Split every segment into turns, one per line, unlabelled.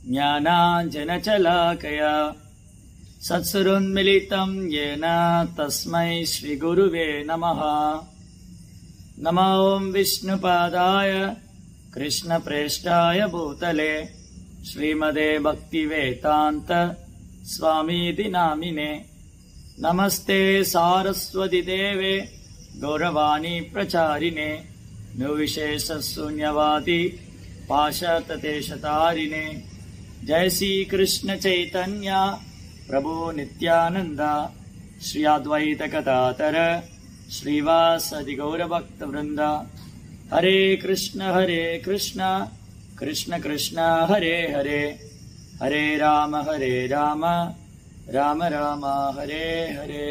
ज्ञानाञ्जनचलाकया सत्सुरोन्मिलितं येन तस्मै श्रीगुरुवे नमः नमो विष्णुपादाय कृष्णप्रेष्ठाय भूतले श्रीमदे भक्तिवेदान्त स्वामीति नामिने नमस्ते सारस्वतिदेवे गौरवाणी प्रचारिणे निर्विशेषशून्यवादी पाशततेशतारिणे जय श्री कृष्ण चैतन्य प्रभु नित्यानन्द श्री अद्वैत कथातर श्रीवासदि गौरभक्तवृन्द हरे कृष्ण हरे कृष्ण कृष्ण कृष्ण हरे हरे हरे राम हरे राम राम राम हरे हरे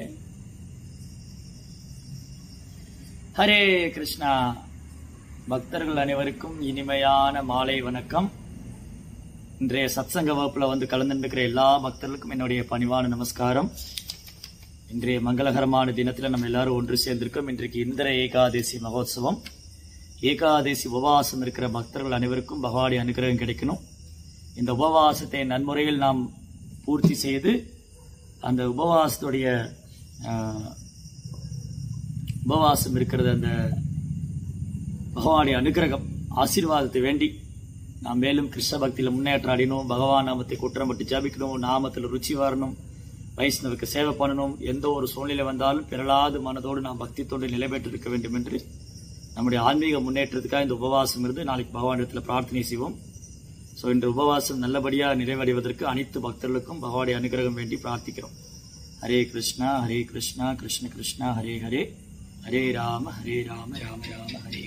ஹரே கிருஷ்ணா பக்தர்கள் அனைவருக்கும் இனிமையான மாலை வணக்கம் இன்றைய சத்சங்க வகுப்புல வந்து கலந்துருக்கிற எல்லா பக்தர்களுக்கும் என்னுடைய பணிவான நமஸ்காரம் இன்றைய மங்களகரமான தினத்துல நம்ம எல்லாரும் ஒன்று சேர்ந்திருக்கோம் இன்றைக்கு இந்திர ஏகாதசி மகோத்சவம் ஏகாதசி உபவாசம் இருக்கிற பக்தர்கள் அனைவருக்கும் பகவானுடைய அனுகிரகம் கிடைக்கணும் இந்த உபவாசத்தை நன்முறையில் நாம் பூர்த்தி செய்து அந்த உபவாசத்துடைய ஆஹ், உபவாசம் இருக்கிறது அந்த பகவானுடைய அனுகிரகம் ஆசீர்வாதத்தை வேண்டி நாம் மேலும் கிருஷ்ண பக்தியில முன்னேற்றம் அடையணும் பகவான் நாமத்தை குற்றப்பட்டு ஜபிக்கணும் நாமத்தில் ருச்சி வரணும் வைஷ்ணவுக்கு சேவை பண்ணணும் எந்த ஒரு சூழ்நிலை வந்தாலும் பிறளாது மனதோடு நாம் பக்தி தொண்டில் நிலை பெற்றிருக்க வேண்டும் என்று நம்முடைய ஆன்மீக முன்னேற்றத்துக்காக இந்த உபவாசம் இருந்து நாளைக்கு பகவானிடத்தில் பிரார்த்தனை செய்வோம் ஸோ இந்த உபவாசம் நல்லபடியாக நிறைவடைவதற்கு அனைத்து பக்தர்களுக்கும் பகவானுடைய அனுகிரகம் வேண்டி பிரார்த்திக்கிறோம் ஹரே கிருஷ்ணா ஹரே கிருஷ்ணா கிருஷ்ண கிருஷ்ணா ஹரே ஹரே ஹரே ராம ஹரே ராம ராம ராம ஹரே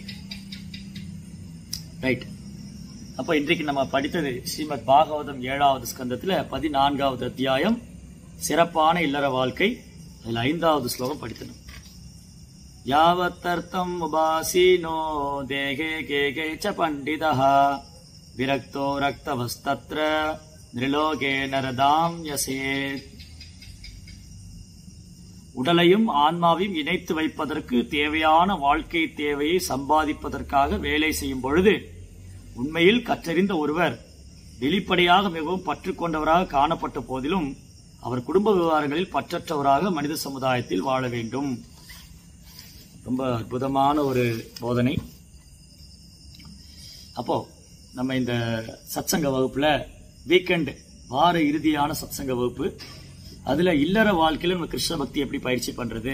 ரைட் அப்போ இன்றைக்கு நம்ம படித்தது ஸ்ரீமத் பாகவதம் ஏழாவது ஸ்கந்தத்துல பதினான்காவது அத்தியாயம் சிறப்பான இல்லற வாழ்க்கை அதில் ஐந்தாவது ஸ்லோகம் படித்தணும் யாவத்தர்த்தம் உபாசீனோ தேகே கேகே ச பண்டிதः விரக்தோ ரக்தவஸ்தத்ர நிருலோகே நரதாம் யசேத் உடலையும் ஆன்மாவையும் இணைத்து வைப்பதற்கு தேவையான வாழ்க்கை தேவையை சம்பாதிப்பதற்காக வேலை செய்யும் பொழுது உண்மையில் கற்றறிந்த ஒருவர் வெளிப்படையாக மிகவும் பற்று கொண்டவராக காணப்பட்ட போதிலும் அவர் குடும்ப விவகாரங்களில் பற்றற்றவராக மனித சமுதாயத்தில் வாழ வேண்டும் ரொம்ப அற்புதமான ஒரு போதனை அப்போ நம்ம இந்த சத்சங்க வகுப்புல வீக்கெண்ட் வார இறுதியான சத்சங்க வகுப்பு அதுல இல்லற வாழ்க்கையில நம்ம கிருஷ்ண பக்தி எப்படி பயிற்சி பண்றது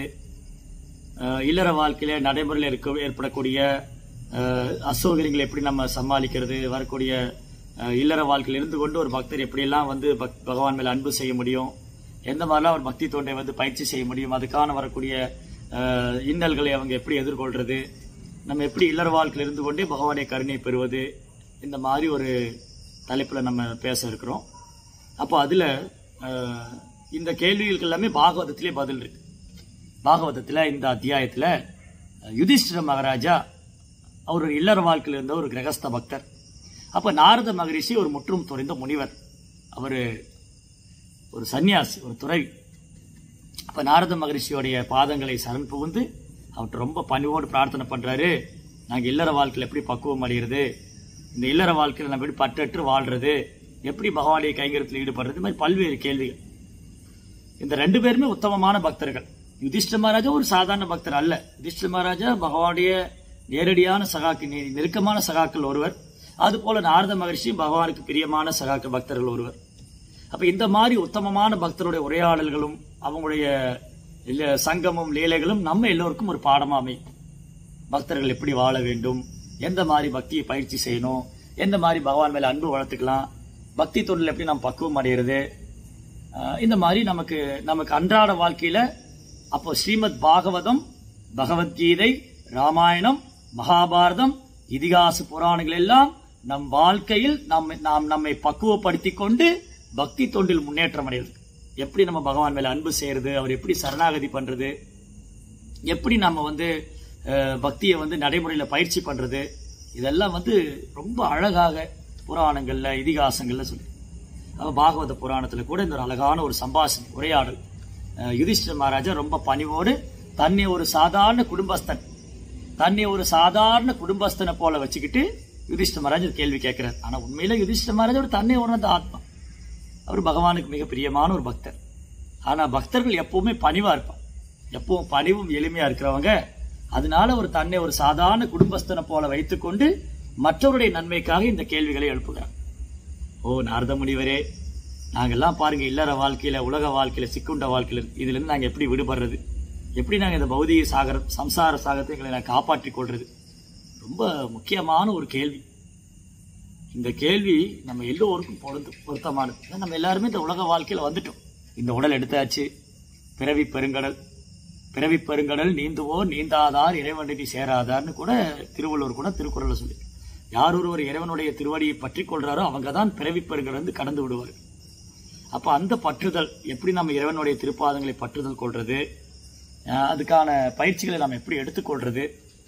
அஹ் இல்லற வாழ்க்கையில நடைமுறையில் இருக்க ஏற்படக்கூடிய அஹ், அசௌகரியங்களை எப்படி நம்ம சமாளிக்கிறது வரக்கூடிய அஹ், இல்லற வாழ்க்கையில் இருந்து கொண்டு ஒரு பக்தர் எப்படியெல்லாம் வந்து பக்- பகவான் மேல அன்பு செய்ய முடியும் எந்த மாதிரிலாம் ஒரு பக்தி தொண்டை வந்து பயிற்சி செய்ய முடியும் அதுக்கான வரக்கூடிய அஹ், இன்னல்களை அவங்க எப்படி எதிர்கொள்றது நம்ம எப்படி இல்லற வாழ்க்கையில் இருந்து கொண்டே பகவானை கருணை பெறுவது இந்த மாதிரி ஒரு தலைப்புல நம்ம பேச இருக்கிறோம் அப்போ அதுல அஹ், இந்த கேள்விகளுக்கு எல்லாமே பாகவதத்திலே பதில் இருக்கு பாகவதத்துல இந்த அத்தியாயத்துல அஹ், யுதிஷ்டிர மகாராஜா அவர் ஒரு இல்லற வாழ்க்கையில் இருந்த ஒரு கிரகஸ்த பக்தர் அப்ப நாரத மகரிஷி ஒரு முற்றும் துறைந்த முனிவர் அவரு ஒரு சன்னியாசி ஒரு துறவி அப்ப நாரத மகரிஷியோடைய பாதங்களை சரண் புகுந்து அவர்கிட்ட ரொம்ப பணிவோடு பிரார்த்தனை பண்றாரு நாங்க இல்லற வாழ்க்கையில எப்படி பக்குவம் அடைகிறது இந்த இல்லற வாழ்க்கையில நம்ம எப்படி பற்றற்று வாழ்றது எப்படி பகவானுடைய கைங்கரத்தில் ஈடுபடுறது இந்த மாதிரி பல்வேறு கேள்விகள் இந்த ரெண்டு பேருமே உத்தமமான பக்தர்கள் யுதிஷ்ட மகாராஜா ஒரு சாதாரண பக்தர் அல்ல யுதிஷ்ட மகாராஜா பகவானுடைய நேரடியான சகாக்கு நெ- நெருக்கமான சகாக்கள் ஒருவர் அதுபோல நாரத மகரிஷி பகவானுக்கு பிரியமான சகாக்க பக்தர்கள் ஒருவர் அப்ப இந்த மாதிரி உத்தமமான பக்தருடைய உரையாடல்களும் அவங்களுடைய இல்ல- சங்கமும் லீலைகளும் நம்ம எல்லோருக்கும் ஒரு பாடமா அமையும் பக்தர்கள் எப்படி வாழ வேண்டும் எந்த மாதிரி பக்தியை பயிற்சி செய்யணும் எந்த மாதிரி பகவான் மேல அன்பு வளர்த்துக்கலாம் பக்தி தொழில் எப்படி நாம் பக்குவம் அடைகிறது ஆஹ் இந்த மாதிரி நமக்கு நமக்கு அன்றாட வாழ்க்கையில அப்போ ஸ்ரீமத் பாகவதம் பகவத்கீதை ராமாயணம் மகாபாரதம் இதிகாச புராணங்கள் எல்லாம் நம் வாழ்க்கையில் நாம் நாம் நம்மை பக்குவப்படுத்தி கொண்டு பக்தி தொண்டில் முன்னேற்றம் அடைகிறது எப்படி நம்ம பகவான் மேல அன்பு செய்யறது அவர் எப்படி சரணாகதி பண்றது எப்படி நம்ம வந்து அஹ், பக்தியை வந்து நடைமுறையில பயிற்சி பண்றது இதெல்லாம் வந்து ரொம்ப அழகாக புராணங்கள்ல இதிகாசங்கள்ல சொல்லி அப்ப பாகவத புராணத்துல கூட இந்த ஒரு அழகான ஒரு சம்பாஷணை உரையாடல் அஹ், யுதிஷ்டிர மகாராஜா ரொம்ப பணிவோடு தன்னை ஒரு சாதாரண குடும்பஸ்தன் தன்னை ஒரு சாதாரண குடும்பஸ்தனை போல வச்சுக்கிட்டு யுதிஷ்ட மகாராஜ் ஒரு கேள்வி கேட்கிறார் ஆனா உண்மையில யுதிஷ்ட மகாராஜ் ஒரு தன்னை உணர்ந்த ஆத்மா அவர் பகவானுக்கு மிக பிரியமான ஒரு பக்தர் ஆனா பக்தர்கள் எப்பவுமே பணிவா இருப்பான் எப்பவும் பணிவும் எளிமையா இருக்கிறவங்க அதனால ஒரு தன்னை ஒரு சாதாரண குடும்பஸ்தனை போல வைத்துக்கொண்டு மற்றவருடைய நன்மைக்காக இந்த கேள்விகளை எழுப்புகிறார் ஓ நாரத முனிவரே நாங்கெல்லாம் பாருங்க இல்லற வாழ்க்கையில உலக வாழ்க்கையில சிக்குண்ட வாழ்க்கையில இதுல இருந்து நாங்க எப்படி விடுபடுறது எப்படி நாங்க இந்த பௌதிக சாகர சம்சார சாகரத்தை எங்களை நான் காப்பாற்றிக் கொள்றது ரொம்ப முக்கியமான ஒரு கேள்வி இந்த கேள்வி நம்ம எல்லோருக்கும் பொருந்த பொருத்தமானது ஏன்னா நம்ம எல்லாருமே இந்த உலக வாழ்க்கையில வந்துட்டோம் இந்த உடல் எடுத்தாச்சு பிறவி பெருங்கடல் பிறவி பெருங்கடல் நீந்துவோர் நீந்தாதார் இறைவனடி சேராதார்னு கூட திருவள்ளுவர் கூட திருக்குறள்ல சொல்லி யார் ஒருவர் இறைவனுடைய திருவடியை பற்றி கொள்றாரோ அவங்க தான் பிறவி பெருங்கடல் வந்து கடந்து விடுவார் அப்ப அந்த பற்றுதல் எப்படி நம்ம இறைவனுடைய திருப்பாதங்களை பற்றுதல் கொள்றது அஹ் அதுக்கான பயிற்சிகளை நாம் எப்படி எடுத்துக்கொள்றது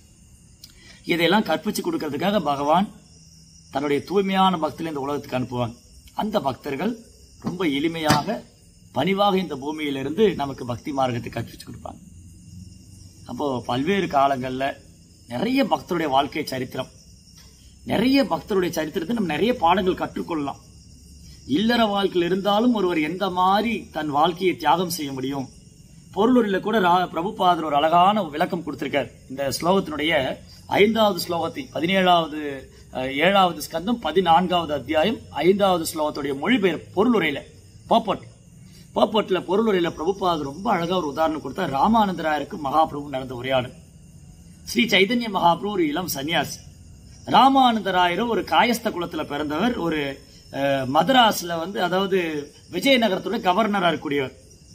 இதையெல்லாம் கற்பிச்சு கொடுக்கறதுக்காக பகவான் தன்னுடைய தூய்மையான பக்தர்களை இந்த உலகத்துக்கு அனுப்புவாங்க அந்த பக்தர்கள் ரொம்ப எளிமையாக பணிவாக இந்த பூமியிலிருந்து நமக்கு பக்தி மார்க்கத்தை கற்பிச்சு கொடுப்பாங்க அப்போ பல்வேறு காலங்கள்ல நிறைய பக்தருடைய வாழ்க்கை சரித்திரம் நிறைய பக்தருடைய சரித்திரத்தை நம்ம நிறைய பாடங்கள் கற்றுக்கொள்ளலாம் இல்லற வாழ்க்கையில் இருந்தாலும் ஒருவர் எந்த மாதிரி தன் வாழ்க்கையை தியாகம் செய்ய முடியும் பொருளூரில் கூட ரா- பிரபுபாதர் ஒரு அழகான விளக்கம் கொடுத்திருக்கார் இந்த ஸ்லோகத்தினுடைய ஐந்தாவது ஸ்லோகத்தை பதினேழாவது அஹ், ஏழாவது ஸ்கந்தம் பதினான்காவது அத்தியாயம் ஐந்தாவது ஸ்லோகத்துடைய மொழிபெயர் பொருளுரையில பாப்பட் பாப்பட்ல பொருளுரையில பிரபுபாதர் ரொம்ப அழகா ஒரு உதாரணம் கொடுத்தார் ராமானந்தராயருக்கு மகாபிரபு நடந்த உரையாடல் ஸ்ரீ சைதன்ய மகாபிரபு ஒரு இளம் சன்னியாசி ராமானந்தராயரும் ஒரு காயஸ்த குலத்துல பிறந்தவர் ஒரு அஹ், மதராஸ்ல வந்து அதாவது விஜயநகரத்தோட கவர்னரா இருக்கக்கூடியவர்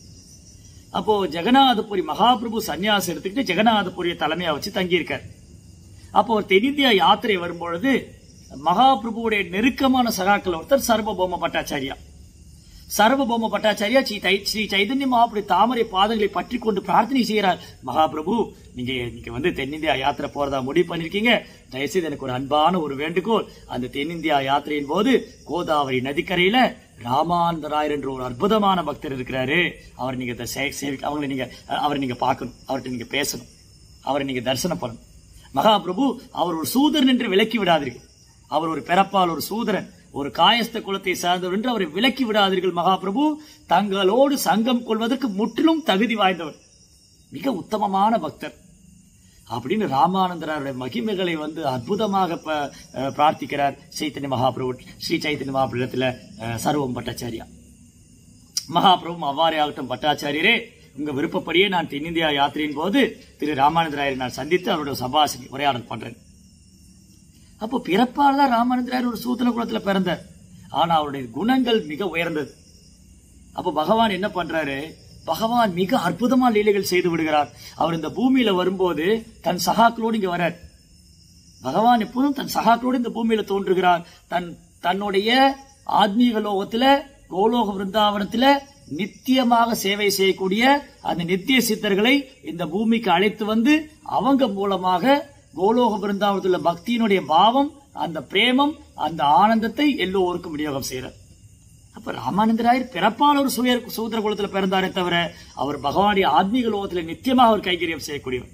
அப்போ ஜெகநாதபுரி மகாபிரபு சன்னியாசம் எடுத்துக்கிட்டு ஜெகநாதபுரியை தலைமையா வச்சு தங்கியிருக்கார் அப்போ ஒரு தென்னிந்தியா யாத்திரை வரும்பொழுது மகாபிரபுவுடைய நெருக்கமான சகாக்கள் ஒருத்தர் சர்வபௌம பட்டாச்சாரியா சர்வபௌம பட்டாச்சாரியா ஸ்ரீ தை- ஸ்ரீ சைதன்ய மகாபுரி தாமரை பாதங்களை பற்றி கொண்டு பிரார்த்தனை செய்கிறார் மகாபிரபு நீங்க நீங்க வந்து தென்னிந்தியா யாத்திரை போறதா முடிவு பண்ணிருக்கீங்க தயவுசெய்து எனக்கு ஒரு அன்பான ஒரு வேண்டுகோள் அந்த தென்னிந்தியா யாத்திரையின் போது கோதாவரி நதிக்கரையில ராமானந்தராயர் என்ற ஒரு அற்புதமான பக்தர் இருக்கிறாரு அவர் நீங்க த- சே- சேவிக்க அவங்களை நீங்க அஹ், அவரை நீங்க பார்க்கணும் அவர்கிட்ட நீங்க பேசணும் அவரை நீங்க தரிசனம் பண்ணணும் மகாபிரபு அவர் ஒரு சூதரன் என்று விலக்கி விடாதீர்கள் அவர் ஒரு பிறப்பால் ஒரு சூதரன் ஒரு காயஸ்த குலத்தை சார்ந்தவர் என்று அவரை விலக்கி விடாதீர்கள் மகாபிரபு தங்களோடு சங்கம் கொள்வதற்கு முற்றிலும் தகுதி வாய்ந்தவர் மிக உத்தமமான பக்தர் அப்படின்னு ராமானந்தராருடைய மகிமைகளை வந்து அற்புதமாக ப- அஹ் பிரார்த்திக்கிறார் சைத்தன்ய மகாபிரபு ஸ்ரீ சைத்தன்ய மகாபிரபுல சர்வம் பட்டாச்சாரியா மகாபிரபு அவ்வாறே ஆகட்டும் பட்டாச்சாரியரே உங்க விருப்பப்படியே நான் தென்னிந்தியா யாத்திரையின் போது திரு ராமானந்தராயரை நான் சந்தித்து அவருடைய சபாஷி உரையாடல் பண்றேன் அப்போ பிறப்பால் தான் ராமானந்தராயர் ஒரு சூத்திர குலத்துல பிறந்தார் ஆனா அவருடைய குணங்கள் மிக உயர்ந்தது அப்போ பகவான் என்ன பண்றாரு பகவான் மிக அற்புதமா லீலைகள் செய்து விடுகிறார் அவர் இந்த பூமியில வரும்போது தன் சகாக்களோடு இங்க வரார் பகவான் எப்போதும் தன் சகாக்களோடு இந்த பூமியில தோன்றுகிறார் தன் தன்னுடைய ஆத்மீக லோகத்துல கோலோக விருந்தாவனத்துல நித்தியமாக சேவை செய்யக்கூடிய அந்த நித்திய சித்தர்களை இந்த பூமிக்கு அழைத்து வந்து அவங்க மூலமாக கோலோக பிருந்தாவனத்தில் உள்ள பக்தியினுடைய பாவம் அந்த பிரேமம் அந்த ஆனந்தத்தை எல்லோருக்கும் விநியோகம் செய்யறார் அப்ப ராமானந்தராயர் பிறப்பால் ஒரு சுய சூத்திர குலத்துல பிறந்தாரே தவிர அவர் பகவானுடைய ஆத்மீக லோகத்துல நித்தியமாக அவர் கைகரியம் செய்யக்கூடியவர்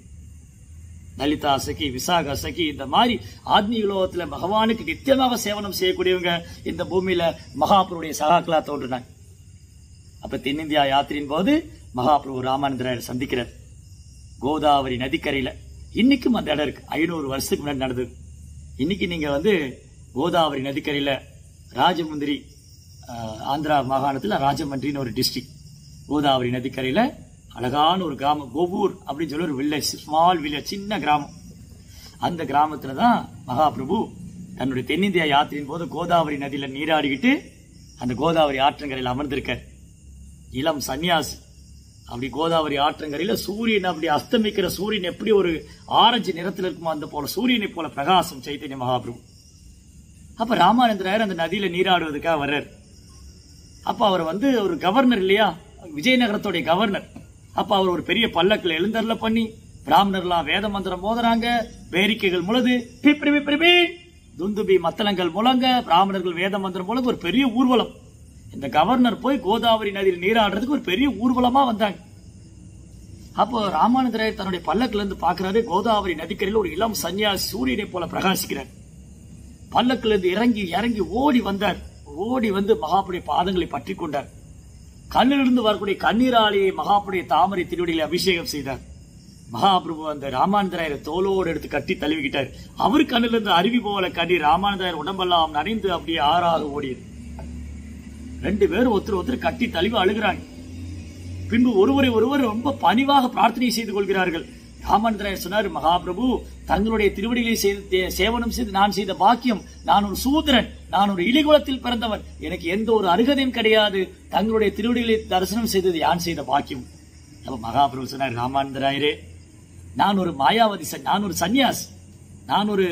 லலிதா சகி விசாகா சகி இந்த மாதிரி ஆத்மீக லோகத்துல பகவானுக்கு நித்தியமாக சேவனம் செய்யக்கூடியவங்க இந்த பூமியில மகாபுருடைய சகாக்களா தோன்றினாங்க அப்ப தென்னிந்தியா யாத்திரையின் போது மகாபிரபு ராமானந்தராயர் சந்திக்கிறார் கோதாவரி நதிக்கரையில இன்னைக்கும் அந்த இடம் இருக்கு ஐநூறு வருஷத்துக்கு முன்னாடி நடந்தது இன்னைக்கு நீங்க வந்து கோதாவரி நதிக்கரையில ராஜமுந்திரி ஆஹ், ஆந்திரா மாகாணத்துல ராஜமன்றின்னு ஒரு டிஸ்ட்ரிக்ட் கோதாவரி நதிக்கரையில அழகான ஒரு கிராமம் கோபூர் அப்படின்னு சொல்லி ஒரு வில்லேஜ் ஸ்மால் வில்லேஜ் சின்ன கிராமம் அந்த கிராமத்துல தான் மகாபிரபு தன்னுடைய தென்னிந்தியா யாத்திரையின் போது கோதாவரி நதியில நீராடிக்கிட்டு அந்த கோதாவரி ஆற்றங்கரையில் அமர்ந்திருக்கார் இளம் சன்னியாசி அப்படி கோதாவரி ஆற்றங்கரையில சூரியன் அப்படி அஸ்தமிக்கிற சூரியன் எப்படி ஒரு ஆரஞ்சு நிறத்தில் இருக்குமோ அந்த போல சூரியனை போல பிரகாசம் சைத்தன்ய மகாபிரபு அப்ப ராமானந்தராயர் அந்த நதியில நீராடுவதற்காக வர்றார் அப்ப அவர் வந்து ஒரு கவர்னர் இல்லையா விஜயநகரத்துடைய கவர்னர் அப்ப அவர் ஒரு பெரிய பல்லக்கில் எழுந்தருள பண்ணி பிராமணர்லாம் வேத மந்திரம் மோதுறாங்க வேரிக்கைகள் முழுது பிப்ரி பிப்ரி துந்துபி மத்தளங்கள் முழங்க பிராமணர்கள் வேத மந்திரம் முழங்க ஒரு பெரிய ஊர்வலம் இந்த கவர்னர் போய் கோதாவரி நதியில் நீராடுறதுக்கு ஒரு பெரிய ஊர்வலமா வந்தாங்க அப்போ ராமானந்தராயர் தன்னுடைய பல்லக்குல இருந்து பாக்குறாரு கோதாவரி நதிக்கரையில் ஒரு இளம் சன்னியாசி சூரியனை போல பிரகாசிக்கிறார் பல்லக்குல இருந்து இறங்கி இறங்கி ஓடி வந்தார் ஓடி வந்து மகாபுடைய பாதங்களை பற்றி கொண்டார் கண்ணிலிருந்து வரக்கூடிய கண்ணீராலேயே மகாபுடைய தாமரை திருவடியில அபிஷேகம் செய்தார் மகாபிரபு அந்த ராமானந்தராயரை தோலோடு எடுத்து கட்டி தழுவிக்கிட்டார் அவர் கண்ணிலிருந்து இருந்து அருவி போல கண்ணி ராமானந்தராயர் உடம்பெல்லாம் நனைந்து அப்படியே ஆறாக ஓடியது ரெண்டு பேரும் ஒருத்தர் ஒருத்தர் கட்டி தழுவி அழுகிறாங்க பின்பு ஒருவரை ஒருவர் ரொம்ப பணிவாக பிரார்த்தனை செய்து கொள்கிறார்கள் ராமானந்தராயர் சொன்னார் மகாபிரபு தங்களுடைய திருவடிகளை செய்து தே- சேவனம் செய்து நான் செய்த பாக்கியம் நான் ஒரு சூத்திரன் நான் ஒரு இலிகுலத்தில் பிறந்தவன் எனக்கு எந்த ஒரு அருகதையும் கிடையாது தங்களுடைய திருவடிகளை தரிசனம் செய்தது யான் செய்த பாக்கியம் அப்ப மகாபிரபு சொன்னார் ராமானந்தராயரே நான் ஒரு மாயாவதி சன்- நான் ஒரு சன்னியாஸ் நான் ஒரு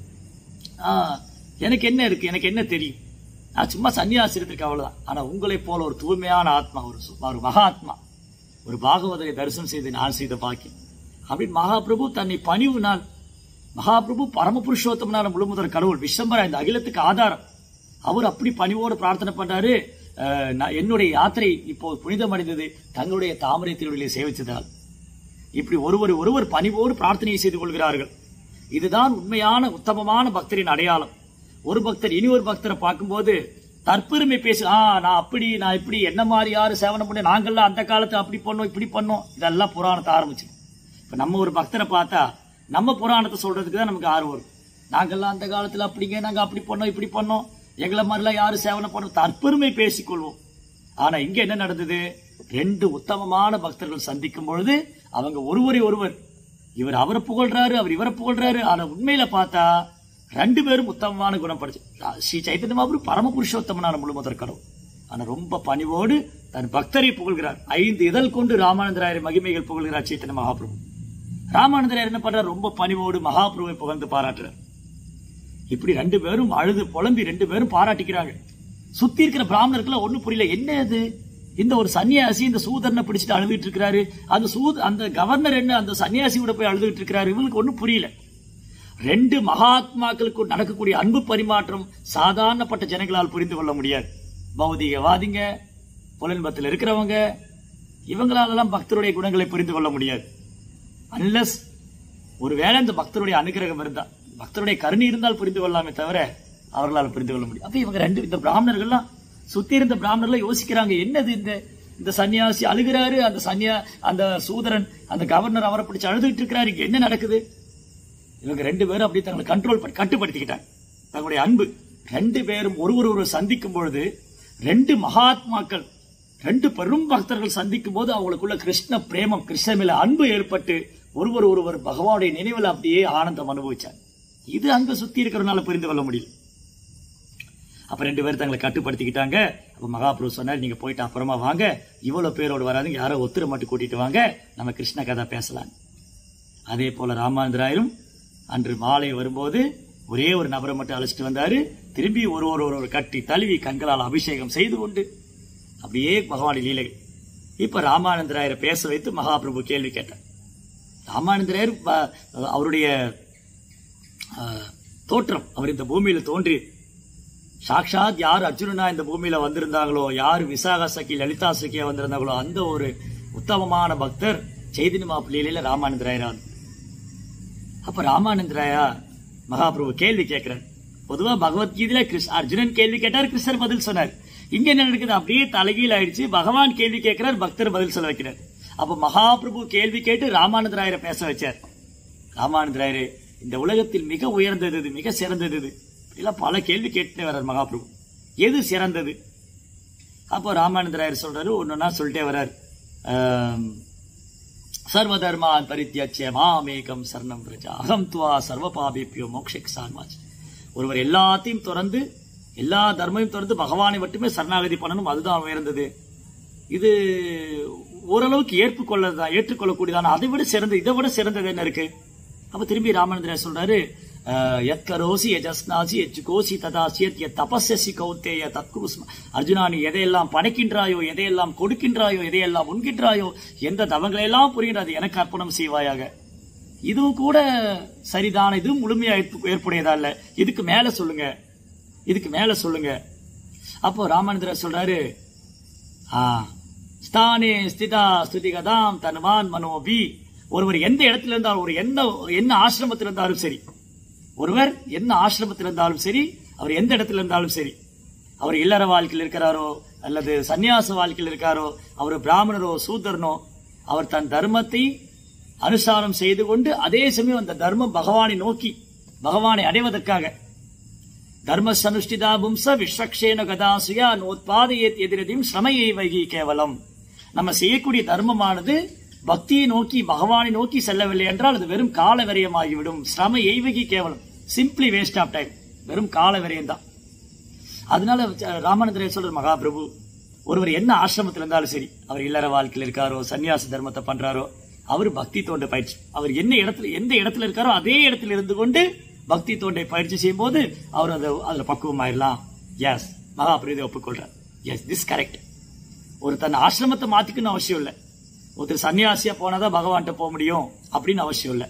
ஆ, எனக்கு என்ன இருக்கு எனக்கு என்ன தெரியும் நான் சும்மா சன்னியாசி இருந்திருக்கேன் அவ்வளவுதான் ஆனா உங்களைப் போல ஒரு தூய்மையான ஆத்மா ஒரு சு- ஒரு மகாத்மா ஒரு பாகவதரை தரிசனம் செய்து நான் செய்த பாக்கியம் அப்படின்னு மகாபிரபு தன்னை பணிவுனால் மகாபிரபு பரம புருஷோத்தமனான முழுமுதல் கடவுள் விஸ்வம்பரா இந்த அகிலத்துக்கு ஆதாரம் அவர் அப்படி பணிவோடு பிரார்த்தனை பண்றாரு அஹ், நான் என்னுடைய யாத்திரை இப்போ புனிதமடைந்தது தங்களுடைய தாமரை திருவிழியை சேவிச்சதால் இப்படி ஒருவர் ஒருவர் பணிவோடு பிரார்த்தனை செய்து கொள்கிறார்கள் இதுதான் உண்மையான உத்தமமான பக்தரின் அடையாளம் ஒரு பக்தர் இனி ஒரு பக்தரை பார்க்கும்போது தற்பெருமை பேசு ஆ நான் அப்படி நான் இப்படி என்ன மாதிரி யாரு சேவனம் பண்ணி நாங்கெல்லாம் அந்த காலத்துல அப்படி பண்ணோம் இப்படி பண்ணோம் இதெல்லாம் புராணத்தை ஆரம்பிச்சு இப்ப நம்ம ஒரு பக்தரை பார்த்தா நம்ம புராணத்தை சொல்றதுக்கு தான் நமக்கு ஆர்வம் வரும் நாங்கெல்லாம் அந்த காலத்துல அப்படிங்க நாங்க அப்படி பண்ணோம் இப்படி பண்ணோம் எங்களை மாதிரிலாம் யாரு சேவனம் பண்ணோம் தற்பெருமை பேசிக்கொள்வோம் ஆனா இங்க என்ன நடந்தது ரெண்டு உத்தமமான பக்தர்கள் சந்திக்கும் பொழுது அவங்க ஒருவரை ஒருவர் இவர் அவரை புகழ்றாரு அவர் இவரை புகழ்றாரு ஆனா உண்மையில பார்த்தா ரெண்டு பேரும் உத்தமமான குணம் படிச்சு ஸ்ரீ சைத்தன்ய மகாபுரு பரம புருஷோத்தமனான முழுமுதற் கடவுள் ஆனா ரொம்ப பணிவோடு தன் பக்தரை புகழ்கிறார் ஐந்து இதழ் கொண்டு ராமானந்தராயர் மகிமைகள் புகழ்கிறார் சைத்தன்ய மகாபிரபு ராமானந்தராயர் என்ன பண்றார் ரொம்ப பணிவோடு மகாபிரபுவை புகழ்ந்து பாராட்டுறார் இப்படி ரெண்டு பேரும் அழுது புலம்பி ரெண்டு பேரும் பாராட்டிக்கிறாங்க சுத்தி இருக்கிற பிராமணர்கள் ஒண்ணும் புரியல என்ன இது இந்த ஒரு சன்னியாசி இந்த சூதரனை பிடிச்சிட்டு அழுதுட்டு இருக்கிறாரு அந்த சூத் அந்த கவர்னர் என்ன அந்த சன்னியாசியோட போய் அழுதுட்டு இருக்கிறாரு இவங்களுக்கு ஒண்ணும் புரியல ரெண்டு மகாத்மாக்களுக்கு நடக்கக்கூடிய அன்பு பரிமாற்றம் சாதாரணப்பட்ட ஜனங்களால் புரிந்து கொள்ள முடியாது பௌதிகவாதிங்க புலன்பத்தில் இருக்கிறவங்க இவங்களாலெல்லாம் பக்தருடைய குணங்களை புரிந்து கொள்ள முடியாது அன்லஸ் ஒருவேளை அந்த பக்தருடைய அனுகிரகம் இருந்தா பக்தருடைய கருணை இருந்தால் புரிந்து கொள்ளலாமே தவிர அவர்களால் புரிந்து கொள்ள முடியும் அப்ப இவங்க ரெண்டு இந்த பிராமணர்கள்லாம் சுத்தி இருந்த பிராமணர்கள் யோசிக்கிறாங்க என்னது இந்த இந்த சன்னியாசி அழுகிறாரு அந்த சன்னியா அந்த சூதரன் அந்த கவர்னர் அவரை பிடிச்சு அழுதுகிட்டு இருக்கிறாரு இங்க என்ன நடக்குது இவங்க ரெண்டு பேரும் அப்படி தங்களை கண்ட்ரோல் பண்ணி கட்டுப்படுத்திக்கிட்டாங்க தங்களுடைய அன்பு ரெண்டு பேரும் ஒருவர் ஒருவர் சந்திக்கும் பொழுது ரெண்டு மகாத்மாக்கள் ரெண்டு பெரும் பக்தர்கள் சந்திக்கும் போது அவங்களுக்குள்ள கிருஷ்ண பிரேமம் கிருஷ்ண மேல அன்பு ஏற்பட்டு ஒருவர் ஒருவர் பகவானுடைய நினைவில் அப்படியே ஆனந்தம் அனுபவிச்சாங்க இது அங்க சுத்தி இருக்கிறதுனால புரிந்து கொள்ள முடியல அப்ப ரெண்டு பேரும் தங்களை கட்டுப்படுத்திக்கிட்டாங்க அப்ப மகாபிரபு சொன்னார் நீங்க போயிட்டு அப்புறமா வாங்க இவ்வளவு பேரோடு வராதுங்க யாரோ ஒத்துரை மட்டும் கூட்டிட்டு வாங்க நம்ம கிருஷ்ண கதை பேசலாம் அதே போல ராமானந்தராயரும் அன்று மாலை வரும்போது ஒரே ஒரு நபரை மட்டும் அழைச்சிட்டு வந்தாரு திரும்பி ஒரு ஒரு ஒரு கட்டி தழுவி கண்களால் அபிஷேகம் செய்து கொண்டு அப்படியே பகவான் லீலை இப்ப ராமானந்தராயரை பேச வைத்து மகாபிரபு கேள்வி கேட்டார் ராமானந்தராயர் ப- அவருடைய ஆஹ், தோற்றம் அவர் இந்த பூமியில தோன்றி சாக்ஷாத் யார் அர்ஜுனனா இந்த பூமியில வந்திருந்தாங்களோ யார் விசாக சகி லலிதா சகியா வந்திருந்தாங்களோ அந்த ஒரு உத்தமமான பக்தர் செய்தினி மாப்பிள்ளையில ராமானந்தராயரா அப்ப ராமானந்தராயா மகாபிரபு கேள்வி கேட்கிறார் பொதுவா பகவத்கீதையில கிருஷ் அர்ஜுனன் கேள்வி கேட்டார் கிருஷ்ணர் பதில் சொன்னார் இங்க என்ன நடக்குது அப்படியே தலைகீழ் ஆயிடுச்சு பகவான் கேள்வி கேட்கிறார் பக்தர் பதில் சொல்ல வைக்கிறார் அப்ப மகாபிரபு கேள்வி கேட்டு ராமானந்தராயரை பேச வச்சார் ராமானந்தராயரே இந்த உலகத்தில் மிக உயர்ந்தது இது, மிக சிறந்தது இது இப்படிலாம் பல கேள்வி கேட்டுட்டே வர்றார் மகாபிரபு எது சிறந்தது அப்போ ராமானந்தராயர் சொல்றாரு ஒன்னொன்னா சொல்லிட்டே வர்றார் ஆம், சர்வதர்மான் பரித்தியட்ச மாமேகம் சரணம் பிரஜா அகம் துவா சர்வ பாபிப்பியோ மோக்ஷக் சான்வாச் ஒருவர் எல்லாத்தையும் திறந்து எல்லா தர்மையும் திறந்து பகவானை மட்டுமே சரணாகதி பண்ணணும் அதுதான் உயர்ந்தது இது ஓரளவுக்கு ஏற்றுக்கொள்ளதான் ஏற்றுக்கொள்ளக்கூடியதான அதை விட சிறந்தது இதை விட சிறந்தது என்ன இருக்கு அப்ப திரும்பி ராமானந்தரன் சொல்றாரு அஹ், யத்கரோசி யஜஸ்னாசி யஜ்கோசி ததாசியத் யத் தபஸ்யசி கௌத்தேய தத்குருஸ்ம அர்ஜுனா நீ எதையெல்லாம் படைக்கின்றாயோ எதையெல்லாம் கொடுக்கின்றாயோ எதையெல்லாம் உண்கின்றாயோ எந்த தவங்களையெல்லாம் புரிகின்ற அது எனக்கு அர்ப்பணம் செய்வாயாக இதுவும் கூட சரிதான இதுவும் முழுமையா ஏற்பு- ஏற்புடையதா இல்ல இதுக்கு மேல சொல்லுங்க இதுக்கு மேல சொல்லுங்க அப்போ ராமானந்தரர் சொல்றாரு ஆ, ஸ்தானே ஸ்திதா ஸ்துதிகதாம் தனுவான் மனோபி ஒருவர் எந்த இடத்துல இருந்தாலும் ஒரு என்ன என்ன ஆசிரமத்தில் இருந்தாலும் சரி ஒருவர் என்ன ஆசிரமத்தில் இருந்தாலும் சரி அவர் எந்த இடத்துல இருந்தாலும் சரி அவர் இல்லற வாழ்க்கையில் இருக்கிறாரோ அல்லது சந்நியாச வாழ்க்கையில் இருக்காரோ அவர் பிராமணரோ சூதரனோ அவர் தன் தர்மத்தை அனுசாரம் செய்து கொண்டு அதே சமயம் அந்த தர்மம் பகவானை நோக்கி பகவானை அடைவதற்காக தர்ம சனுஷ்டிதா பும்ச விஸ்வக்ஷேன கதாசுயா நோத்பாதையேத் எதிரதியும் ஸ்ரமையை வைகி கேவலம் நம்ம செய்யக்கூடிய தர்மமானது பக்தியை நோக்கி பகவானை நோக்கி செல்லவில்லை என்றால் அது வெறும் கால விரயமாகிவிடும் ஸ்ரம எய்வகி கேவலம் சிம்பிளி வேஸ்ட் ஆஃப் டைம் வெறும் கால விரயம் தான் அதனால அஹ், ராமானந்தரே சொல்ற மகாபிரபு ஒருவர் என்ன ஆசிரமத்தில் இருந்தாலும் சரி அவர் இல்லற வாழ்க்கையில் இருக்காரோ சன்னியாச தர்மத்தை பண்றாரோ அவர் பக்தி தோண்ட பயிற்சி அவர் என்ன இடத்துல எந்த இடத்துல இருக்காரோ அதே இடத்துல இருந்து கொண்டு பக்தி தோண்டை பயிற்சி செய்யும் போது அவர் அது அதுல பக்குவம் ஆயிடலாம் எஸ் மகாபிரபு ஒப்புக்கொள்றார் எஸ் திஸ் கரெக்ட் ஒரு தன் ஆசிரமத்தை மாத்திக்கணும் அவசியம் இல்லை ஒருத்தர் சன்னியாசியா போனாதான் பகவான்கிட்ட போக முடியும் அப்படின்னு அவசியம் இல்லை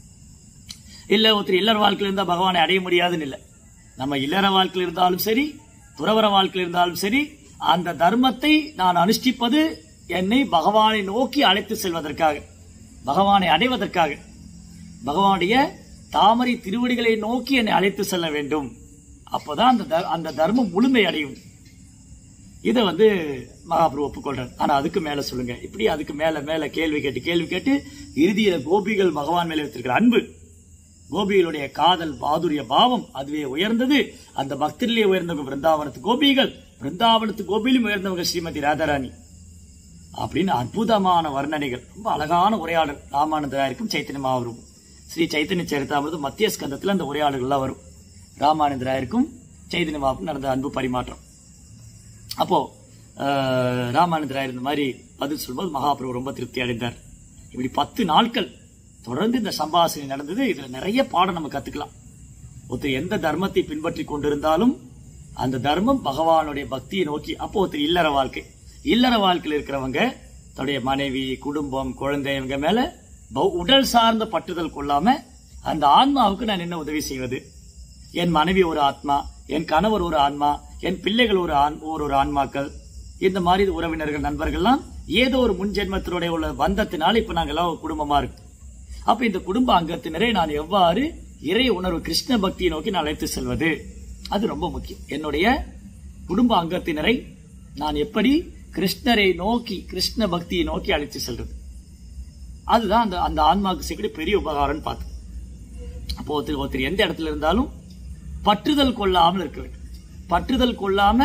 இல்ல ஒருத்தர் இல்லற வாழ்க்கையில் இருந்தா பகவானை அடைய முடியாதுன்னு இல்லை நம்ம இல்லற வாழ்க்கையில் இருந்தாலும் சரி துறவர வாழ்க்கையில் இருந்தாலும் சரி அந்த தர்மத்தை நான் அனுஷ்டிப்பது என்னை பகவானை நோக்கி அழைத்து செல்வதற்காக பகவானை அடைவதற்காக பகவானுடைய தாமரை திருவடிகளை நோக்கி என்னை அழைத்து செல்ல வேண்டும் அப்பதான் அந்த த- அந்த தர்மம் முழுமை அடையும் இதை வந்து மகாபிரபு ஒப்புக்கொள்றார் ஆனா அதுக்கு மேல சொல்லுங்க இப்படி அதுக்கு மேல மேல கேள்வி கேட்டு கேள்வி கேட்டு இறுதியில கோபிகள் பகவான் மேல வைத்திருக்கிற அன்பு கோபிகளுடைய காதல் பாதுரிய பாவம் அதுவே உயர்ந்தது அந்த பக்தரிலே உயர்ந்தவங்க பிருந்தாவனத்து கோபிகள் பிருந்தாவனத்து கோபியிலும் உயர்ந்தவங்க ஸ்ரீமதி ராதாராணி அப்படின்னு அற்புதமான வர்ணனைகள் ரொம்ப அழகான உரையாடல் ராமானந்தராயிருக்கும் சைத்தன்ய மகாபிரபு ஸ்ரீ சைத்தன்ய சரிதாமிரது மத்திய ஸ்கந்தத்துல அந்த உரையாடல்கள்லாம் வரும் ராமானந்தராயிருக்கும் சைத்தன்ய மகாபுரம் நடந்த அன்பு பரிமாற்றம் அப்போ அஹ், ராமானந்தராயர் இந்த மாதிரி பதில் சொல்லும்போது மகாபிரபு ரொம்ப திருப்தி அடைந்தார் இப்படி பத்து நாட்கள் தொடர்ந்து இந்த சம்பாஷணை நடந்தது இதுல நிறைய பாடம் நம்ம கத்துக்கலாம் ஒருத்தர் எந்த தர்மத்தை பின்பற்றி கொண்டிருந்தாலும் அந்த தர்மம் பகவானுடைய பக்தியை நோக்கி அப்போ ஒருத்தர் இல்லற வாழ்க்கை இல்லற வாழ்க்கையில் இருக்கிறவங்க தன்னுடைய மனைவி குடும்பம் குழந்தை இவங்க மேல பௌ- உடல் சார்ந்த பற்றுதல் கொள்ளாம அந்த ஆன்மாவுக்கு நான் என்ன உதவி செய்வது என் மனைவி ஒரு ஆத்மா என் கணவர் ஒரு ஆன்மா என் பிள்ளைகள் ஒரு ஆண் ஒரு ஒரு ஆன்மாக்கள் இந்த மாதிரி உறவினர்கள் நண்பர்கள்லாம் ஏதோ ஒரு முன் ஜென்மத்தினுடைய உள்ள பந்தத்தினால இப்ப நாங்க எல்லாம் ஒரு குடும்பமா இருக்கு அப்ப இந்த குடும்ப அங்கத்தினரை நான் எவ்வாறு இறை உணர்வு கிருஷ்ண பக்தியை நோக்கி நான் அழைத்து செல்வது அது ரொம்ப முக்கியம் என்னுடைய குடும்ப அங்கத்தினரை நான் எப்படி கிருஷ்ணரை நோக்கி கிருஷ்ண பக்தியை நோக்கி அழைத்து செல்றது அதுதான் அந்த அந்த ஆன்மாவுக்கு செய்யக்கூடிய பெரிய உபகாரம்னு பார்த்தேன் அப்போ ஒருத்தர் ஒருத்தர் எந்த இடத்துல இருந்தாலும் பற்றுதல் கொள்ளாமல் இருக்க வேண்டும் பற்றுதல் கொள்ளாம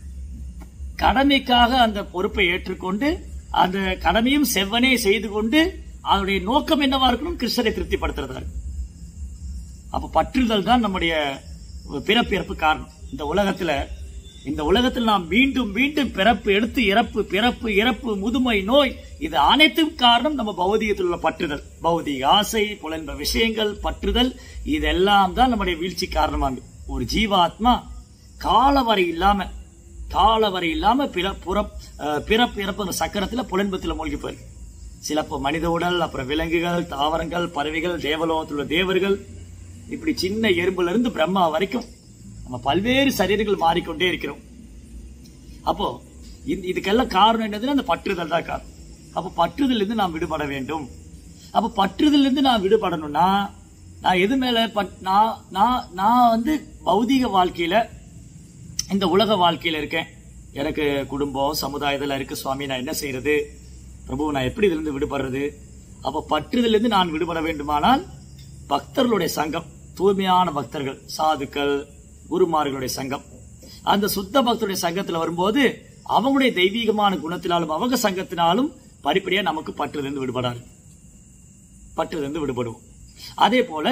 கடமைக்காக அந்த பொறுப்பை ஏற்றுக்கொண்டு அந்த கடமையும் செவ்வனே செய்து கொண்டு அதனுடைய நோக்கம் என்னவா இருக்கணும் கிருஷ்ணரை திருப்திப்படுத்துறதா இருக்கும் அப்ப பற்றுதல் தான் நம்முடைய பிறப்பிறப்பு காரணம் இந்த உலகத்துல இந்த உலகத்தில் நாம் மீண்டும் மீண்டும் பிறப்பு எடுத்து இறப்பு பிறப்பு இறப்பு முதுமை நோய் இது அனைத்தும் காரணம் நம்ம பௌதிகத்தில் உள்ள பற்றுதல் பௌதிக ஆசை புலன்ப விஷயங்கள் பற்றுதல் இதெல்லாம் தான் நம்முடைய வீழ்ச்சி காரணமாக ஒரு ஜீவாத்மா காலவரை இல்லாம காலவரை இல்லாம பிற புறப் அஹ் பிறப்பு இறப்பு அந்த சக்கரத்துல புலன்பத்துல மூழ்கி போயிருக்கு சிலப்போ மனித உடல் அப்புறம் விலங்குகள் தாவரங்கள் பறவைகள் தேவலோகத்தில் உள்ள தேவர்கள் இப்படி சின்ன எறும்புல இருந்து பிரம்மா வரைக்கும் நம்ம பல்வேறு சரீரங்கள் மாறிக்கொண்டே இருக்கிறோம் அப்போ இந்த- இதுக்கெல்லாம் காரணம் என்னதுன்னா அந்த பற்றுதல் தான் காரணம் அப்போ பற்றுதல் இருந்து நாம் விடுபட வேண்டும் அப்போ பற்றுதல் இருந்து நான் விடுபடணும்னா நான் எது மேல பட்- நான் நான் நான் வந்து பௌதீக வாழ்க்கையில இந்த உலக வாழ்க்கையில இருக்கேன் எனக்கு குடும்பம் சமுதாயத்தில் இருக்கு சுவாமி நான் என்ன செய்யறது பிரபு நான் எப்படி இதுல இருந்து விடுபடுறது அப்ப பற்றுதல இருந்து நான் விடுபட வேண்டுமானால் பக்தர்களுடைய சங்கம் தூய்மையான பக்தர்கள் சாதுக்கள் குருமார்களுடைய சங்கம் அந்த சுத்த பக்தருடைய சங்கத்துல வரும்போது அவங்களுடைய தெய்வீகமான குணத்தினாலும் அவங்க சங்கத்தினாலும் படிப்படியா நமக்கு பற்றுலேருந்து விடுபடாது பற்றுலேருந்து விடுபடுவோம் அதே போல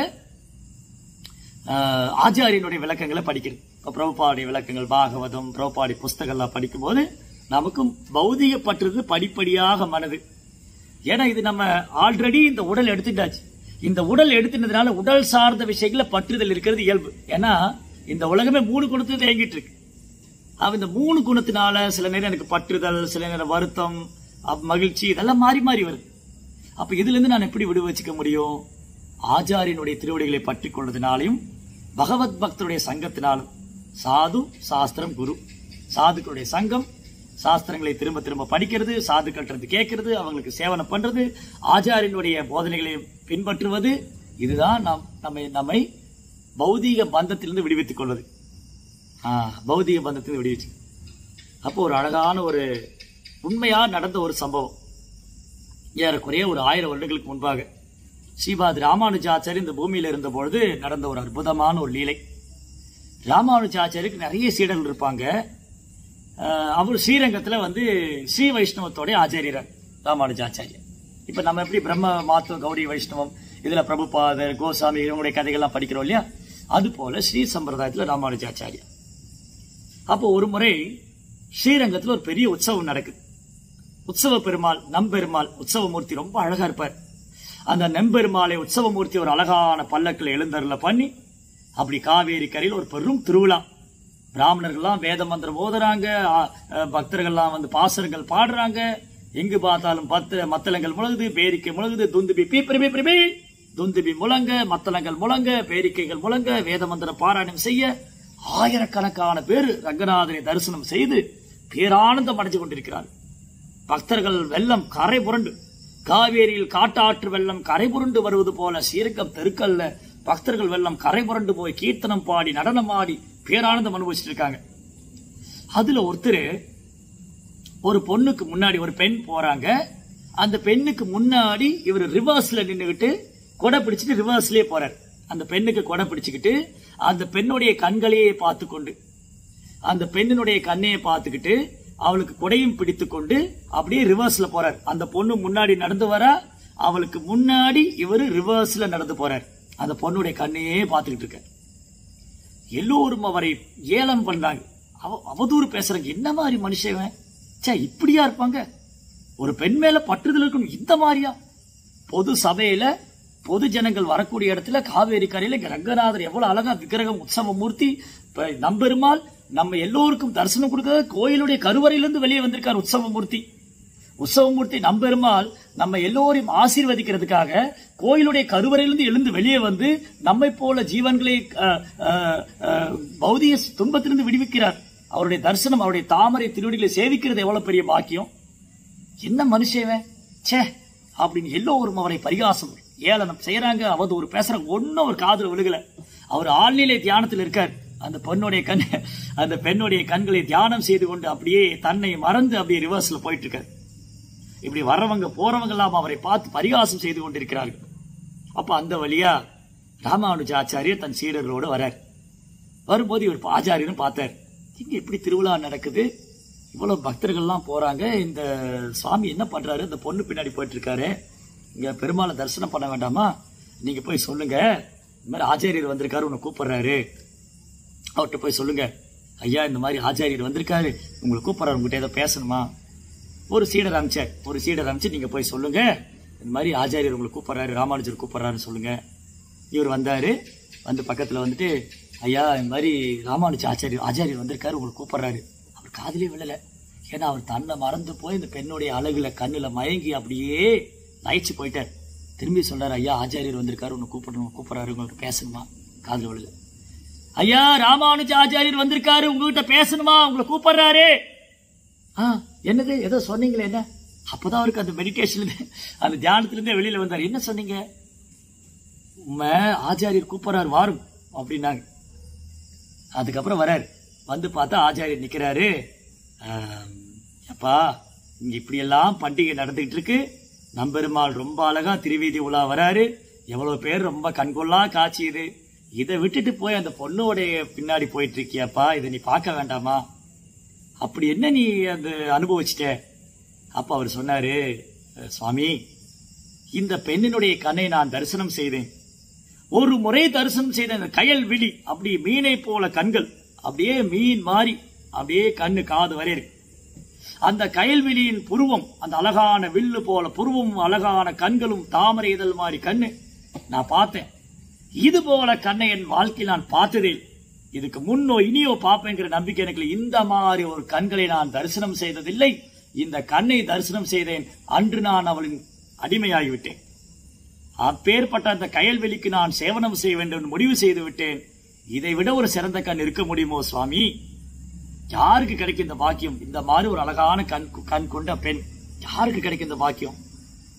ஆஹ், ஆச்சாரியனுடைய விளக்கங்களை படிக்கிறது இப்போ பிரபுபாவுடைய விளக்கங்கள் பாகவதம் பிரபுபாடி புஸ்தகம்லாம் படிக்கும்போது நமக்கும் பௌதிக பற்றுறது படிப்படியாக மனது ஏன்னா இது நம்ம ஆல்ரெடி இந்த உடல் எடுத்துட்டாச்சு இந்த உடல் எடுத்துனதுனால உடல் சார்ந்த விஷயங்கள பற்றுதல் இருக்கிறது இயல்பு ஏன்னா இந்த உலகமே மூணு குணத்துல தேங்கிட்டு இருக்கு அவ இந்த மூணு குணத்தினால சில நேரம் எனக்கு பற்றுதல் சில நேரம் வருத்தம் அப்~ மகிழ்ச்சி இதெல்லாம் மாறி மாறி வருது அப்ப இதுல இருந்து நான் எப்படி விடு வச்சுக்க முடியும் ஆச்சாரியனுடைய திருவடிகளை பற்றி கொள்வதனாலையும் பகவத் பக்தருடைய சங்கத்தினாலும் சாது சாஸ்திரம் குரு சாதுக்களுடைய சங்கம் சாஸ்திரங்களை திரும்ப திரும்ப படிக்கிறது சாதுக்கள்ட்ட இருந்து கேட்கறது அவங்களுக்கு சேவனை பண்றது ஆச்சாரியனுடைய போதனைகளை பின்பற்றுவது இதுதான் நாம் நம்மை நம்மை பௌதீக பந்தத்திலிருந்து விடுவித்துக் கொள்வது ஆ, பௌதீக பந்தத்திலிருந்து விடுவிச்சு அப்போ ஒரு அழகான ஒரு உண்மையா நடந்த ஒரு சம்பவம் ஏறக்குறைய ஒரு ஆயிரம் வருடங்களுக்கு முன்பாக ஸ்ரீபாத் ராமானுஜாச்சாரி இந்த பூமியில இருந்த பொழுது நடந்த ஒரு அற்புதமான ஒரு லீலை ராமானுஜாச்சாரிக்கு நிறைய சீடர்கள் இருப்பாங்க அஹ் அவர் ஸ்ரீரங்கத்துல வந்து ஸ்ரீ வைஷ்ணவத்தோட ஆச்சாரியர் ராமானுஜாச்சாரியர் இப்ப நம்ம எப்படி பிரம்ம மாத்துவ கௌடி வைஷ்ணவம் இதுல பிரபுபாதர் கோசாமி இவங்களுடைய கதைகள்லாம் படிக்கிறோம் இல்லையா அது போல ஸ்ரீ சம்பிரதாயத்துல ராமானுஜாச்சாரியர் அப்போ ஒரு முறை ஸ்ரீரங்கத்துல ஒரு பெரிய உற்சவம் நடக்குது உற்சவ பெருமாள் நம்பெருமாள் உற்சவமூர்த்தி ரொம்ப அழகா இருப்பார் அந்த நம்பெருமாளை உற்சவமூர்த்தி ஒரு அழகான பல்லக்கில் எழுந்தருள பண்ணி அப்படி காவேரி கரையில் ஒரு பெரும் திருவிழா பிராமணர்கள்லாம் வேத மந்திரம் ஓதுறாங்க ஆ, அஹ், பக்தர்கள்லாம் வந்து பாசனங்கள் பாடுறாங்க எங்கு பார்த்தாலும் பத்து மத்தளங்கள் முழங்குது பேரிக்கை முழங்குது துந்துபி பீப்பிரி பீப்பிரி பீ துந்துபி முழங்க மத்தளங்கள் முழங்க பேரிக்கைகள் முழங்க வேத மந்திர பாராயணம் செய்ய ஆயிரக்கணக்கான பேர் ரங்கநாதனை தரிசனம் செய்து பேரானந்தம் அடைஞ்சு கொண்டிருக்கிறார்கள் பக்தர்கள் வெள்ளம் கரை புரண்டு காவேரியில் காட்டாற்று வெள்ளம் கரை புரண்டு வருவது போல சீரகம் தெருக்கல்ல பக்தர்கள் வெள்ளம் கரை புரண்டு போய் கீர்த்தனம் பாடி நடனம் ஆடி பேரானந்தம் அனுபவிச்சுட்டு இருக்காங்க அதுல ஒருத்தர் ஒரு பொண்ணுக்கு முன்னாடி ஒரு பெண் போறாங்க அந்த பெண்ணுக்கு முன்னாடி இவர் ரிவர்ஸ்ல நின்னுகிட்டு கொடை பிடிச்சிட்டு ரிவர்ஸ்லயே போறார் அந்த பெண்ணுக்கு கொடை பிடிச்சுக்கிட்டு அந்த பெண்ணுடைய கண்களையே பார்த்து கொண்டு அந்த பெண்ணினுடைய கண்ணையை பார்த்துக்கிட்டு அவளுக்கு கொடையும் பிடித்து கொண்டு அப்படியே ரிவர்ஸ்ல போறார் அந்த பொண்ணு முன்னாடி நடந்து வரா அவளுக்கு முன்னாடி இவரு ரிவர்ஸ்ல நடந்து போறார் அந்த பொண்ணுடைய கண்ணையே பார்த்துக்கிட்டு இருக்கார் எல்லோரும் அவரை ஏலம் பண்றாங்க அவ- அவதூறு பேசுறாங்க என்ன மாதிரி மனுஷன் ச்சே இப்படியா இருப்பாங்க ஒரு பெண் மேல பற்றுதல் இருக்கணும் இந்த மாதிரியா பொது சபையில பொது ஜனங்கள் வரக்கூடிய இடத்துல காவேரி கரையில இங்க ரங்கநாதர் எவ்வளவு அழகா விக்கிரகம் உற்சவ மூர்த்தி இப்ப நம்பெருமாள் நம்ம எல்லோருக்கும் தரிசனம் கொடுக்க கோயிலுடைய கருவறையிலிருந்து வெளியே வந்திருக்கார் உற்சவ மூர்த்தி உற்சவமூர்த்தி நம்பெருமாள் நம்ம எல்லோரையும் ஆசீர்வதிக்கிறதுக்காக கோயிலுடைய கருவறையிலிருந்து எழுந்து வெளியே வந்து நம்மை போல ஜீவன்களை அஹ், அஹ், அஹ், பௌதிக துன்பத்திலிருந்து விடுவிக்கிறார் அவருடைய தரிசனம் அவருடைய தாமரை திருவடிகளை சேவிக்கிறது எவ்வளவு பெரிய பாக்கியம் என்ன மனுஷன் ச்சே அப்படின்னு எல்லோரும் அவரை பரிகாசம் ஏளனம் செய்யறாங்க அவதூறு பேசுறாங்க ஒன்னும் ஒரு காதுல விழுகல அவர் ஆழ்நிலை தியானத்தில் இருக்கார் அந்த பெண்ணுடைய கண் அந்த பெண்ணுடைய கண்களை தியானம் செய்து கொண்டு அப்படியே தன்னை மறந்து அப்படியே ரிவர்ஸ்ல போயிட்டு இருக்கார் இப்படி வர்றவங்க போறவங்க எல்லாம் அவரை பார்த்து பரிகாசம் செய்து கொண்டிருக்கிறார்கள் அப்ப அந்த வழியா ராமானுஜ ஆச்சாரியர் தன் சீடர்களோடு வரார் வரும்போது இவர் ஆச்சாரியரும் பார்த்தார் இங்க இப்படி திருவிழா நடக்குது இவ்வளவு பக்தர்கள்லாம் போறாங்க இந்த சுவாமி என்ன பண்றாரு இந்த பொண்ணு பின்னாடி போயிட்டு இருக்காரு இங்க பெருமாளை தரிசனம் பண்ண வேண்டாமா நீங்க போய் சொல்லுங்க இந்த மாதிரி ஆச்சாரியர் வந்திருக்காரு உன்னை கூப்பிடுறாரு அவர்கிட்ட போய் சொல்லுங்க ஐயா இந்த மாதிரி ஆச்சாரியர் வந்திருக்காரு உங்களை கூப்பிடுறாரு உங்ககிட்ட ஏதோ பேசணுமா ஒரு சீடர் அமிச்சார் ஒரு சீடர் அமிச்சு நீங்க போய் சொல்லுங்க இந்த மாதிரி ஆச்சாரியர் உங்களை கூப்பிடுறாரு ராமானுஜர் கூப்பிடுறாருன்னு சொல்லுங்க இவர் வந்தாரு வந்து பக்கத்துல வந்துட்டு ஐயா இந்த மாதிரி ராமானுஜ ஆச்சாரியர் ஆச்சாரியர் வந்திருக்காரு உங்களை கூப்பிடுறாரு அவர் காதுலயே விழல ஏன்னா அவர் தன்னை மறந்து போய் இந்த பெண்ணுடைய அழகுல கண்ணுல மயங்கி அப்படியே லயிச்சு போயிட்டார் திரும்பி சொல்றாரு ஐயா ஆச்சாரியர் வந்திருக்காரு உன்னை கூப்பிடணும் கூப்பிடுறாரு உங்களுக்கு பேசணுமா காதுல விழல ஐயா ராமானுஜ ஆச்சாரியர் வந்திருக்காரு உங்ககிட்ட பேசணுமா உங்களை கூப்பிடுறாரு ஆ என்னது ஏதோ சொன்னீங்களே என்ன அப்பதான் அவருக்கு அந்த மெடிடேஷன்ல அந்த தியானத்துல இருந்தே வெளியில வந்தார் என்ன சொன்னீங்க உண்மை ஆச்சாரியர் கூப்பிடுறாரு வாரும் அப்படின்னாங்க அதுக்கப்புறம் வராரு வந்து பார்த்தா ஆச்சாரியர் நிக்கிறாரு ஆம், அப்பா இங்க இப்படியெல்லாம் பண்டிகை நடந்துகிட்டு இருக்கு நம்பெருமாள் ரொம்ப அழகா திருவீதி உலா வராரு எவ்வளவு பேர் ரொம்ப கண்கொள்ளா காட்சி இது இதை விட்டுட்டு போய் அந்த பொண்ணோடைய பின்னாடி போயிட்டு இருக்கியாப்பா இதை நீ பார்க்க வேண்டாமா அப்படி என்ன நீ அந்த அனுபவிச்சிட்ட அப்ப அவர் சொன்னாரு "அஹ், சுவாமி இந்த பெண்ணினுடைய கண்ணை நான் தரிசனம் செய்தேன் ஒரு முறை தரிசனம் செய்த அந்த கயல் விழி அப்படி மீனை போல கண்கள் அப்படியே மீன் மாறி அப்படியே கண்ணு காது வரை இருக்கு அந்த கயல்வெளியின் புருவம் அந்த அழகான வில்லு போல புருவமும் அழகான கண்களும் தாமரை இதழ் மாதிரி கண்ணு நான் பார்த்தேன் இது போல கண்ணை என் வாழ்க்கையில் நான் பார்த்ததே இல்லை. இதுக்கு முன்னோ இனியோ பார்ப்பேங்கிற நம்பிக்கை எனக்கு இல்லை. இந்த மாதிரி ஒரு கண்களை நான் தரிசனம் செய்ததில்லை இந்த கண்ணை தரிசனம் செய்தேன் அன்று நான் அவளின் அடிமையாகிவிட்டேன் அப்பேற்பட்ட அந்த கயல்வெளிக்கு நான் சேவனம் செய்ய வேண்டும் என்று முடிவு செய்து விட்டேன் இதை விட ஒரு சிறந்த கண் இருக்க முடியுமோ சுவாமி யாருக்கு கிடைக்கும் இந்த பாக்கியம் இந்த மாதிரி ஒரு அழகான கண் கண் கொண்ட பெண் யாருக்கு கிடைக்கும் இந்த பாக்கியம்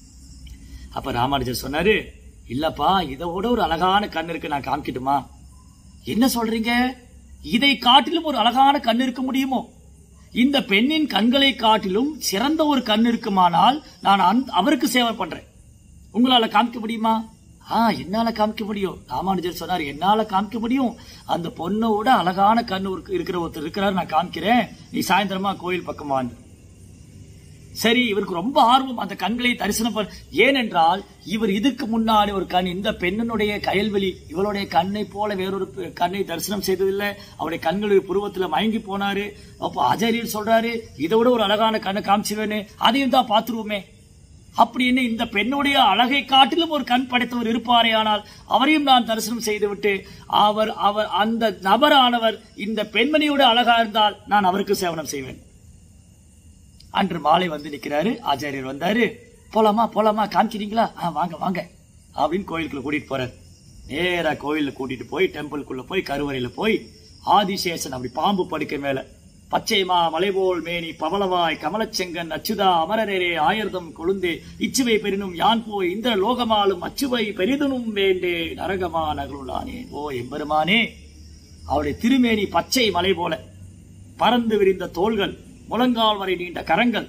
அப்ப ராமானுஜர் சொன்னாரு இல்லப்பா இதை விட ஒரு அழகான கண் இருக்கு நான் காமிக்கட்டுமா என்ன சொல்றீங்க இதை காட்டிலும் ஒரு அழகான கண் இருக்க முடியுமோ இந்த பெண்ணின் கண்களை காட்டிலும் சிறந்த ஒரு கண் இருக்குமானால் நான் அந்த- அவருக்கு சேவை பண்றேன் உங்களால காமிக்க முடியுமா ஆ என்னால காமிக்க முடியும் ராமானுஜர் சொன்னார் என்னால காமிக்க முடியும் அந்த பொண்ணோட அழகான கண் ஒரு- இருக்கிற ஒருத்தர் இருக்கிறார் நான் காமிக்கிறேன் நீ சாயந்தரமா கோயில் பக்கம் வான்னு சரி இவருக்கு ரொம்ப ஆர்வம் அந்த கண்களை தரிசனம் பண்ண ஏனென்றால் இவர் இதுக்கு முன்னாடி ஒரு கண் இந்த பெண்ணினுடைய கயல்வெளி இவளுடைய கண்ணை போல வேறொரு பெ- கண்ணை தரிசனம் செய்ததில்லை அவருடைய கண்களுடைய புருவத்துல மயங்கி போனாரு அப்போ ஆச்சாரியர் சொல்றாரு இதை விட ஒரு அழகான கண்ணை காமிச்சிருவேன்னு அதையும் தான் பார்த்துருவோமே அப்படின்னு இந்த பெண்ணுடைய அழகை காட்டிலும் ஒரு கண் படைத்தவர் இருப்பாரே ஆனால் அவரையும் நான் தரிசனம் செய்துவிட்டு அவர் அவர் அந்த நபரானவர் இந்த பெண்மணியோட அழகா இருந்தால் நான் அவருக்கு சேவனம் செய்வேன் அன்று மாலை வந்து நிக்கிறாரு ஆச்சாரியர் வந்தாரு போலாமா போலாமா காமிக்கிறீங்களா ஆ வாங்க வாங்க அப்படின்னு கோயிலுக்குள்ள கூட்டிட்டு போறாரு நேரா கோயில்ல கூட்டிட்டு போய் டெம்பிள்குள்ள போய் கருவறையில போய் ஆதிசேஷன் அப்படி பாம்பு படுக்கை மேல பச்சைமா மலைபோல் மேனி பவளவாய் கமலச்செங்கன் அச்சுதா அமரரே ஆயர்தம் கொழுந்தே இச்சுவை பெரினும் யான் போய் இந்திர லோகமாலும் அச்சுவை பெரிதனும் வேண்டே நரகமா நகருளானே ஓ எம்பெருமானே அவருடைய திருமேனி பச்சை மலை போல பறந்து விரிந்த தோள்கள் முழங்கால் வரை நீண்ட கரங்கள்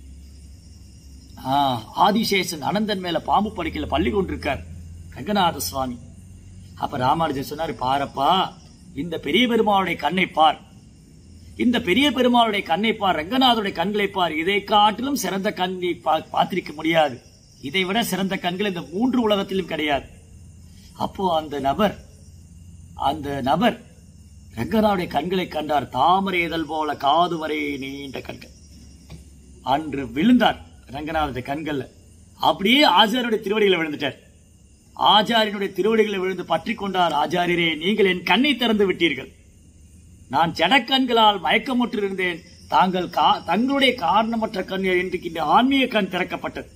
ஆ, ஆதிசேஷன் அனந்தன் மேல பாம்பு படுக்கையில பள்ளி கொண்டிருக்கார் ரங்கநாத சுவாமி அப்ப ராமானுஜர் சொன்னாரு பாரப்பா இந்த பெரிய பெருமாளுடைய கண்ணை பார் இந்த பெரிய பெருமாளுடைய கண்ணை பார் ரங்கநாதருடைய கண்களை பார் இதை காட்டிலும் சிறந்த கண்ணை பா- பார்த்திருக்க முடியாது இதை விட சிறந்த கண்கள் இந்த மூன்று உலகத்திலும் கிடையாது அப்போ அந்த நபர் அந்த நபர் ரங்கநாவுடைய கண்களை கண்டார் தாமரை இதழ் போல காது வரை நீண்ட கண்கள் அன்று விழுந்தார் ரங்கநாதனுடைய கண்கள்ல அப்படியே ஆச்சாரியருடைய திருவடிகளை விழுந்துட்டார் ஆச்சாரியனுடைய திருவடிகளை விழுந்து பற்றி கொண்டார் ஆச்சாரியரே நீங்கள் என் கண்ணை திறந்து விட்டீர்கள் நான் ஜடக்கண்களால் மயக்கமுற்று இருந்தேன் தாங்கள் கா- தங்களுடைய காரணமற்ற கண் இன்றைக்கு இந்த ஆன்மீக கண் திறக்கப்பட்டது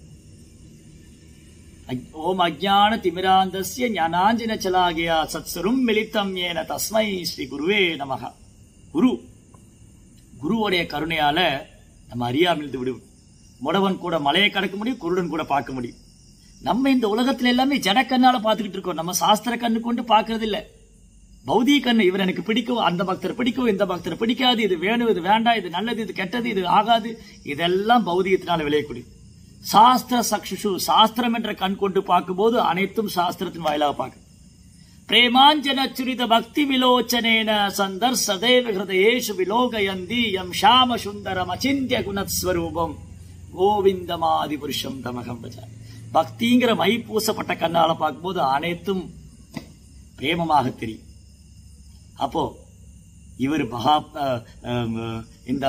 அக்- ஓம் அஜ்ஞான திமிராந்தஸ்ய ஞானாஞ்சன சலாகியா சத்சரும் மிலித்தம் ஏன தஸ்மை ஸ்ரீ குருவே நமக குரு குருவுடைய கருணையால நம்ம அறியாமல் விடுவோம் முடவன் கூட மலையை கடக்க முடியும் குருடன் கூட பார்க்க முடியும் நம்ம இந்த உலகத்துல எல்லாமே ஜடக்கண்ணால பார்த்துக்கிட்டு இருக்கோம் நம்ம சாஸ்திர கண்ணு கொண்டு பார்க்கறது இல்ல பௌதிக கண்ணு இவர் எனக்கு பிடிக்கும் அந்த பக்தரை பிடிக்கும் இந்த பக்தரை பிடிக்காது இது வேணும் இது வேண்டாம் இது நல்லது இது கெட்டது இது ஆகாது இதெல்லாம் பௌதிகத்தினால விளையக்கூடிய சாஸ்திர சக்ஷுஷு சாஸ்திரம் என்ற கண் கொண்டு பார்க்கும்போது அனைத்தும் சாஸ்திரத்தின் வாயிலாக பார்க்க பிரேமாஞ்சன சுரித பக்தி விலோச்சனேன சந்தர் சதைவ ஹிருதயேஷு விலோகயந்தி யம் ஷாம சுந்தரம் அச்சிந்திய குணஸ்வரூபம் கோவிந்தமாதி புருஷம் தமகம் பஜ பக்திங்கிற மை பூசப்பட்ட கண்ணால பார்க்கும்போது அனைத்தும் பிரேமமாக தெரியும் அப்போ இவர் மகா அஹ், அஹ், இந்த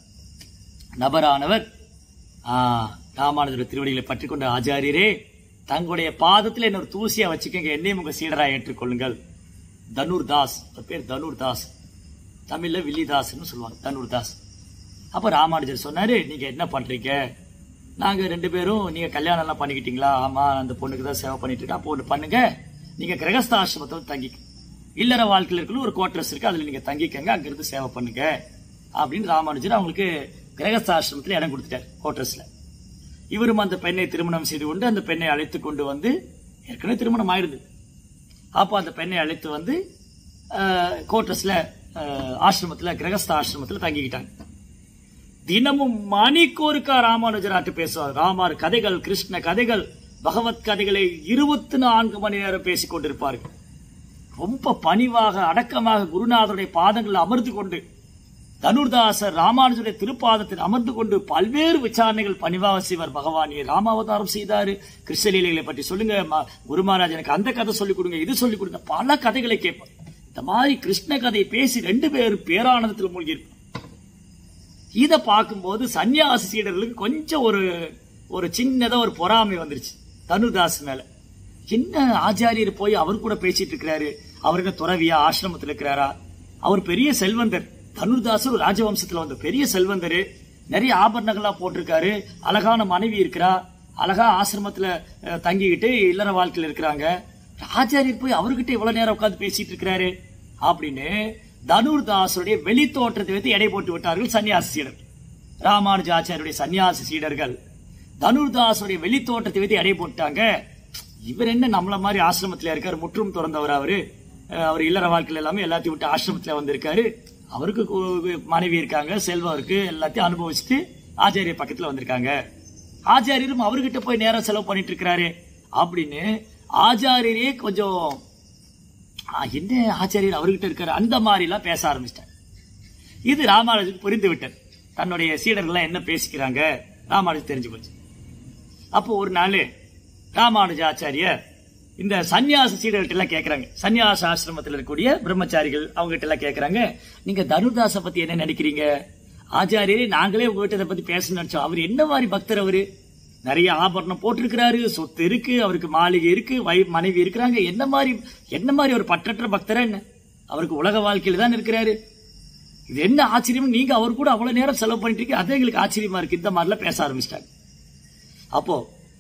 நபரானவர் ஆ, ராமானுஜர் திருவடிகளை பற்றி கொண்ட ஆச்சாரியரே தங்களுடைய பாதத்தில் என்ன ஒரு தூசியா வச்சுக்கங்க என்னையும் உங்க சீடரா ஏற்றுக்கொள்ளுங்கள் தனுர் தாஸ் அவர் பேர் தனுர் தாஸ் தமிழ்ல வில்லிதாஸ்னு சொல்லுவாங்க தனுர் தாஸ் அப்ப ராமானுஜர் சொன்னாரு நீங்க என்ன பண்றீங்க நாங்க ரெண்டு பேரும் நீங்க கல்யாணம் எல்லாம் பண்ணிக்கிட்டீங்களா ஆமா அந்த பொண்ணுக்கு தான் சேவை பண்ணிட்டு இருக்கா அப்போ ஒண்ணு பண்ணுங்க நீங்க கிரகஸ்தாசிரமத்தில் தங்கிக்க இல்லற வாழ்க்கையில் இருக்கிற ஒரு குவார்டர்ஸ் இருக்கு அதுல நீங்க தங்கிக்கங்க அங்கிருந்து சேவை பண்ணுங்க அப்படின்னு ராமானுஜர் அவங்களுக்கு கிரகஸ்தாசிரமத்தில் இடம் கொடுத்துட்டார் குவார்டர்ஸ்ல இவரும் அந்த பெண்ணை திருமணம் செய்து கொண்டு அந்த பெண்ணை அழைத்து கொண்டு வந்து ஏற்கனவே திருமணம் ஆயிடுது அப்போ அந்த பெண்ணை அழைத்து வந்து கோட்டர்ஸ்ல ஆசிரமத்துல கிரகஸ்த ஆசிரமத்துல தங்கிக்கிட்டாங்க தினமும் மணிக்கோருக்கா ராமானுஜராட்டு பேசுவார் ராமர் கதைகள் கிருஷ்ண கதைகள் பகவத் கதைகளை இருபத்தி நான்கு மணி நேரம் பேசிக் கொண்டிருப்பார்கள் ரொம்ப பணிவாக அடக்கமாக குருநாதருடைய பாதங்களில் அமர்ந்து கொண்டு தனுர்தாசர் ராமானுஜருடைய திருப்பாதத்தில் அமர்ந்து கொண்டு பல்வேறு விசாரணைகள் பணிவாக செய்வார் பகவானே ராமாவதாரம் செய்தாரு கிருஷ்ணலீலைகளை பற்றி சொல்லுங்க ம- குரு மகாராஜ் எனக்கு அந்த கதை சொல்லிக் கொடுங்க இது சொல்லிக் கொடுங்க பல கதைகளை கேட்பார் இந்த மாதிரி கிருஷ்ண கதையை பேசி ரெண்டு பேரும் பேரானந்தத்தில் மூழ்கி இருப்பார் இத பார்க்கும்போது சன்னியாசி சீடர்களுக்கு கொஞ்சம் ஒரு ஒரு சின்னதா ஒரு பொறாமை வந்துருச்சு தனுதாஸ் மேல என்ன ஆச்சாரியர் போய் அவர் கூட பேசிட்டு இருக்கிறாரு அவருக்கு துறவியா ஆசிரமத்தில் இருக்கிறாரா அவர் பெரிய செல்வந்தர் தனுர்தாசர் ஒரு ராஜவம்சத்துல வந்த பெரிய செல்வந்தர் நிறைய ஆபரணங்கள்லாம் போட்டிருக்காரு அழகான மனைவி இருக்கிறா அழகா ஆசிரமத்துல அஹ், தங்கிக்கிட்டு இல்லற வாழ்க்கையில இருக்கிறாங்க ஆச்சாரியர் போய் அவர்கிட்ட இவ்வளவு நேரம் உட்கார்ந்து பேசிட்டு இருக்கிறாரு அப்படின்னு தனுர்தாசருடைய வெளி தோற்றத்தை வைத்து எடை போட்டு விட்டார்கள் சன்னியாசி சீடர் ராமானுஜ ஆச்சாரியருடைய சன்னியாசி சீடர்கள் தனுர்தாசருடைய வெளி தோற்றத்தை வைத்து எடை போட்டாங்க இவர் என்ன நம்மள மாதிரி ஆசிரமத்துல இருக்காரு முற்றும் திறந்தவர் அவரு அஹ் அவர் இல்லற வாழ்க்கையில எல்லாமே எல்லாத்தையும் விட்டு ஆசிரமத்துல வந்திருக்காரு அவருக்கு கு- மனைவி இருக்காங்க செல்வம் இருக்கு எல்லாத்தையும் அனுபவிச்சுட்டு ஆச்சாரியர் பக்கத்துல வந்திருக்காங்க ஆச்சாரியரும் அவர்கிட்ட போய் நேரம் செலவு பண்ணிட்டு இருக்கிறாரு அப்படின்னு ஆச்சாரியரே கொஞ்சம் "ஆ, என்ன ஆச்சாரியர் அவர்கிட்ட இருக்காரு அந்த மாதிரி எல்லாம் பேச ஆரம்பிச்சிட்டார் இது ராமானுஜருக்கு புரிந்து விட்டது தன்னுடைய சீடர்கள்லாம் என்ன பேசிக்கிறாங்க ராமானுஜர் தெரிஞ்சு போச்சு அப்போ ஒரு நாள் ராமானுஜாச்சாரியர் இந்த சன்னியாச சீடர்கள்ட்ட எல்லாம் கேட்கறாங்க சன்னியாச ஆசிரமத்தில் இருக்கக்கூடிய பிரம்மச்சாரிகள் அவங்க கிட்ட எல்லாம் கேட்கறாங்க நீங்க தனுர்தாச பத்தி என்ன நினைக்கிறீங்க ஆச்சாரியரே நாங்களே உங்ககிட்ட இதை பத்தி பேசணும்னு நினைச்சோம் அவர் என்ன மாதிரி பக்தர் அவரு நிறைய ஆபரணம் போட்டிருக்கிறாரு சொத்து இருக்கு அவருக்கு மாளிகை இருக்கு வை மனைவி இருக்கிறாங்க என்ன மாதிரி என்ன மாதிரி ஒரு பற்றற்ற பக்தரா என்ன அவருக்கு உலக வாழ்க்கையில தான் இருக்கிறாரு இது என்ன ஆச்சரியம் நீங்க அவர் கூட அவ்வளவு நேரம் செலவு பண்ணிட்டு இருக்கீங்க அதே எங்களுக்கு ஆச்சரியமா இருக்கு இந்த மாதிரிலாம் பேச ஆரம்பிச்சிட்டாங்க அப்போ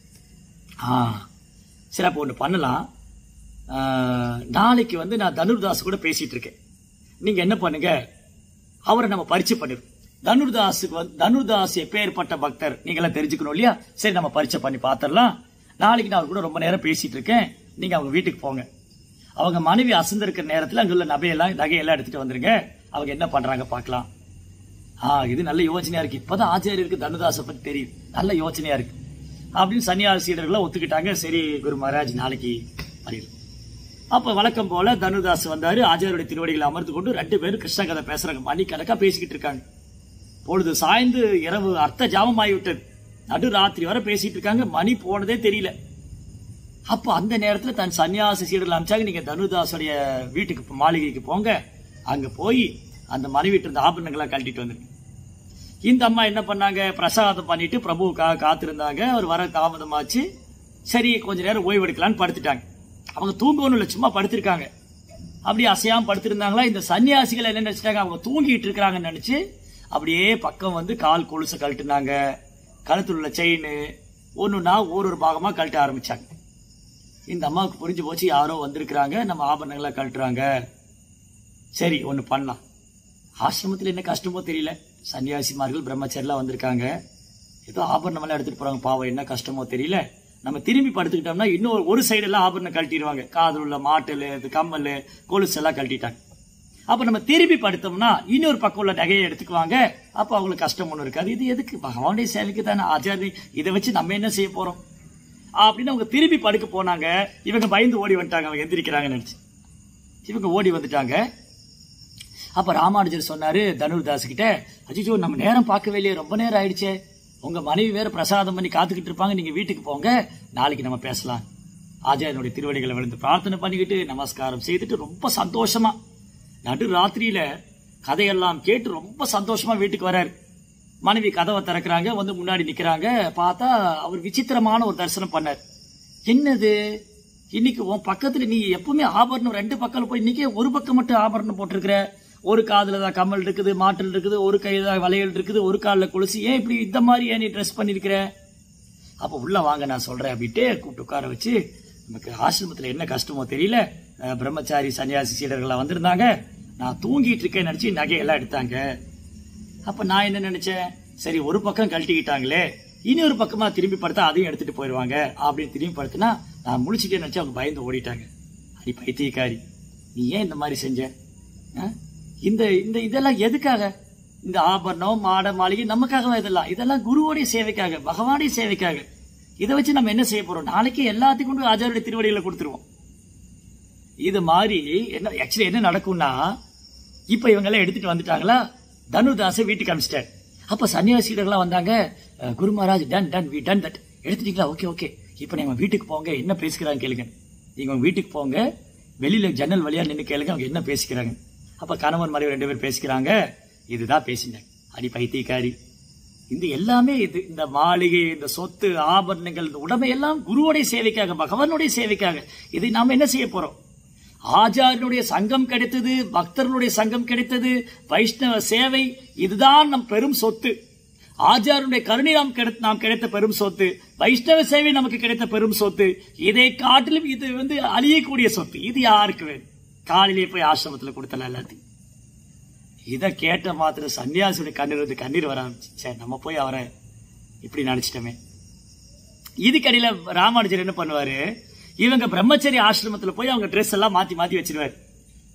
ஆ சரி அப்போ ஒன்று பண்ணலாம் ஆ, நாளைக்கு வந்து நான் தனுர்தாஸ் கூட பேசிட்டு இருக்கேன் நீங்க என்ன பண்ணுங்க அவரை நம்ம பரிச்சை பண்ணிடுவோம் தனுர்தாஸுக்கு வந்து தனுர்தாஸ் எப்பேற்பட்ட பக்தர் நீங்களாம் தெரிஞ்சுக்கணும் இல்லையா சரி நம்ம பரிச்சை பண்ணி பார்த்துடலாம் நாளைக்கு நான் அவர் கூட ரொம்ப நேரம் பேசிட்டு இருக்கேன் நீங்க அவங்க வீட்டுக்கு போங்க அவங்க மனைவி அசந்திருக்கிற நேரத்தில் அங்குள்ள நகையெல்லாம் நகையெல்லாம் எடுத்துட்டு வந்துருங்க அவங்க என்ன பண்றாங்க பார்க்கலாம் ஆ இது நல்ல யோசனையா இருக்கு இப்பதான் ஆச்சாரியருக்கு தனுதாசை பத்தி தெரியும் நல்ல யோசனையா இருக்கு அப்படின்னு சன்னியாசீடர்களை ஒத்துக்கிட்டாங்க சரி குரு மகாராஜ் நாளைக்கு பண்ணிடுவோம் அப்ப வழக்கம் போல தனுதாஸ் வந்தாரு ஆச்சாரியுடைய திருவடிகளை அமர்ந்து கொண்டு ரெண்டு பேரும் கிருஷ்ண கதை பேசுறாங்க மணி கணக்கா பேசிக்கிட்டு இருக்காங்க பொழுது சாய்ந்து இரவு அர்த்த ஜாமம் ஆகிவிட்டது நடு ராத்திரி வரை பேசிட்டு இருக்காங்க மணி போனதே தெரியல அப்போ அந்த நேரத்துல தன் சன்னியாசி சீடர்கள் அனுப்பிச்சாங்க நீங்க தனுதாஸுடைய வீட்டுக்கு போ- மாளிகைக்கு போங்க அங்க போய் அந்த மனைவிட்டு இருந்த ஆபரணங்களை கழட்டிட்டு வந்துருங்க இந்த அம்மா என்ன பண்ணாங்க பிரசாதம் பண்ணிட்டு பிரபுவுக்காக காத்திருந்தாங்க அவர் வர தாமதமாச்சு சரி கொஞ்ச நேரம் ஓய்வு எடுக்கலாம்னு படுத்துட்டாங்க அவங்க தூங்கணும் இல்லை சும்மா படுத்திருக்காங்க அப்படியே அசையாம படுத்திருந்தாங்களா இந்த சன்னியாசிகள் என்ன நினைச்சிட்டாங்க அவங்க தூங்கிட்டு இருக்கிறாங்கன்னு நினைச்சு அப்படியே பக்கம் வந்து கால் கொலுசை கழட்டுனாங்க கழுத்துல உள்ள செயின் ஒண்ணுன்னா ஒரு ஒரு பாகமா கழட்ட ஆரம்பிச்சாங்க இந்த அம்மாவுக்கு புரிஞ்சு போச்சு யாரோ வந்திருக்கிறாங்க நம்ம ஆபரணங்களை கழட்டுறாங்க சரி ஒன்று பண்ணலாம் ஆசிரமத்தில் என்ன கஷ்டமோ தெரியல சன்னியாசிமார்கள் பிரம்மச்சரியெல்லாம் வந்திருக்காங்க ஏதோ ஆபரணமெல்லாம் எடுத்துட்டு போறாங்க பாவம் என்ன கஷ்டமோ தெரியல நம்ம திரும்பி படுத்துக்கிட்டோம்னா இன்னும் ஒரு சைடெல்லாம் ஆபரணம் கழட்டிடுவாங்க காதில் உள்ள மாட்டல் இது கம்மல் கொலுசு எல்லாம் கழட்டிட்டாங்க அப்ப நம்ம திரும்பி படுத்தோம்னா இன்னொரு பக்கம் உள்ள நகையை எடுத்துக்குவாங்க அப்ப அவங்களுக்கு கஷ்டம் ஒன்றும் இருக்காது இது எதுக்கு பகவானுடைய சேவைக்கு தானே ஆச்சாரி இதை வச்சு நம்ம என்ன செய்ய போறோம் அப்படின்னு அவங்க திரும்பி படுக்க போனாங்க இவங்க பயந்து ஓடி வந்துட்டாங்க அவங்க எந்திரிக்கிறாங்கன்னு நினைச்சு இவங்க ஓடி வந்துட்டாங்க அப்ப ராமானுஜர் சொன்னாரு தனுர்தாஸ் கிட்ட அஜிஜோ நம்ம நேரம் பார்க்கவே இல்லையே ரொம்ப நேரம் ஆயிடுச்சே உங்க மனைவி வேற பிரசாதம் பண்ணி காத்துக்கிட்டு இருப்பாங்க நீங்க வீட்டுக்கு போங்க நாளைக்கு நம்ம பேசலாம் ஆச்சாரியனுடைய திருவடிகளை விழுந்து பிரார்த்தனை பண்ணிக்கிட்டு நமஸ்காரம் செய்துட்டு ரொம்ப சந்தோஷமா நடு ராத்திரியில கதையெல்லாம் கேட்டு ரொம்ப சந்தோஷமா வீட்டுக்கு வராரு மனைவி கதவை திறக்கிறாங்க வந்து முன்னாடி நிக்கிறாங்க பார்த்தா அவர் விசித்திரமான ஒரு தரிசனம் பண்ணார் என்னது இன்னைக்கு உன் பக்கத்துல நீ எப்பவுமே ஆபரணம் ரெண்டு பக்கம் போய் இன்னைக்கே ஒரு பக்கம் மட்டும் ஆபரணம் போட்டிருக்கிற ஒரு காதுல தான் கம்மல் இருக்குது மாட்டல் இருக்குது ஒரு கையில தான் வளையல் இருக்குது ஒரு காலில் கொலுசு ஏன் இப்படி இந்த மாதிரி ஏன் நீ ட்ரெஸ் பண்ணிருக்கிற அப்போ உள்ள வாங்க நான் சொல்றேன் அப்படின்ட்டு கூப்பிட்டு உட்கார வச்சு நமக்கு ஆசிரமத்துல என்ன கஷ்டமோ தெரியல அஹ் பிரம்மச்சாரி சன்னியாசி சீடர்கள்லாம் வந்திருந்தாங்க நான் தூங்கிட்டு இருக்கேன்னு நினைச்சு நகையெல்லாம் எடுத்தாங்க அப்ப நான் என்ன நினைச்சேன் சரி ஒரு பக்கம் கழட்டிக்கிட்டாங்களே இன்னொரு பக்கமா திரும்பி படுத்தா அதையும் எடுத்துட்டு போயிடுவாங்க அப்படின்னு திரும்பி படுத்தினா நான் முழிச்சிட்டே நினைச்சு அவங்க பயந்து ஓடிட்டாங்க அடி பைத்தியக்காரி நீ ஏன் இந்த மாதிரி செஞ்ச ஆ? இந்த இந்த இதெல்லாம் எதுக்காக இந்த ஆபரணம் மாட மாளிகை நமக்காகவா இதெல்லாம் இதெல்லாம் குருவோடைய சேவைக்காக பகவானுடைய சேவைக்காக இதை வச்சு நம்ம என்ன செய்ய போறோம் நாளைக்கு எல்லாத்தையும் கொண்டு ஆச்சாரியுடைய திருவடிகளை கொடுத்துருவோம் இது மாதிரி என்ன ஆக்சுவலி என்ன நடக்கும்னா இப்ப இவங்க எல்லாம் எடுத்துட்டு வந்துட்டாங்களா தனுதாசை வீட்டுக்கு அனுப்பிச்சிட்டாரு அப்ப சன்னியாசிகள்லாம் வந்தாங்க அஹ், Guru Maharaj done done we done that எடுத்துட்டீங்களா ஓகே ஓகே இப்ப நீங்க வீட்டுக்கு போங்க என்ன பேசிக்கிறாங்க கேளுங்க நீங்க உங்க வீட்டுக்கு போங்க வெளியில ஜன்னல் வழியா நின்னு கேளுங்க அவங்க என்ன பேசிக்கிறாங்க அப்ப கணவன் மனைவி ரெண்டு பேர் பேசிக்கிறாங்க இதுதான் பேசினாங்க அடி பைத்தியக்காரி இந்த எல்லாமே இது இந்த மாளிகை இந்த சொத்து ஆபரணங்கள் இந்த உடமை எல்லாம் குருவோடைய சேவைக்காக பகவானுடைய சேவைக்காக இதை நாம என்ன செய்ய போறோம் ஆச்சாரியனுடைய சங்கம் கிடைத்தது பக்தர்களுடைய சங்கம் கிடைத்தது வைஷ்ணவ சேவை இதுதான் நம் பெரும் சொத்து ஆச்சாரனுடைய கருணை நாம் கிடைத்த நாம் கிடைத்த பெரும் சொத்து வைஷ்ணவ சேவை நமக்கு கிடைத்த பெரும் சொத்து இதை காட்டிலும் இது வந்து அழியக்கூடிய சொத்து இது யாருக்கு வேணும் காலையிலே போய் ஆசிரமத்துல கொடுத்தல எல்லாத்தையும் இதை கேட்ட மாத்திரம் சன்னியாசியுடைய கண்ணீர் வந்து கண்ணீர் வர ஆரம்பிச்சு சரி நம்ம போய் அவரை இப்படி நினைச்சிட்டோமே இதுக்கடியில ராமானுஜர் என்ன பண்ணுவாரு இவங்க பிரம்மச்சரி ஆசிரமத்துல போய் அவங்க ட்ரெஸ் எல்லாம் மாத்தி மாத்தி வச்சிருவாரு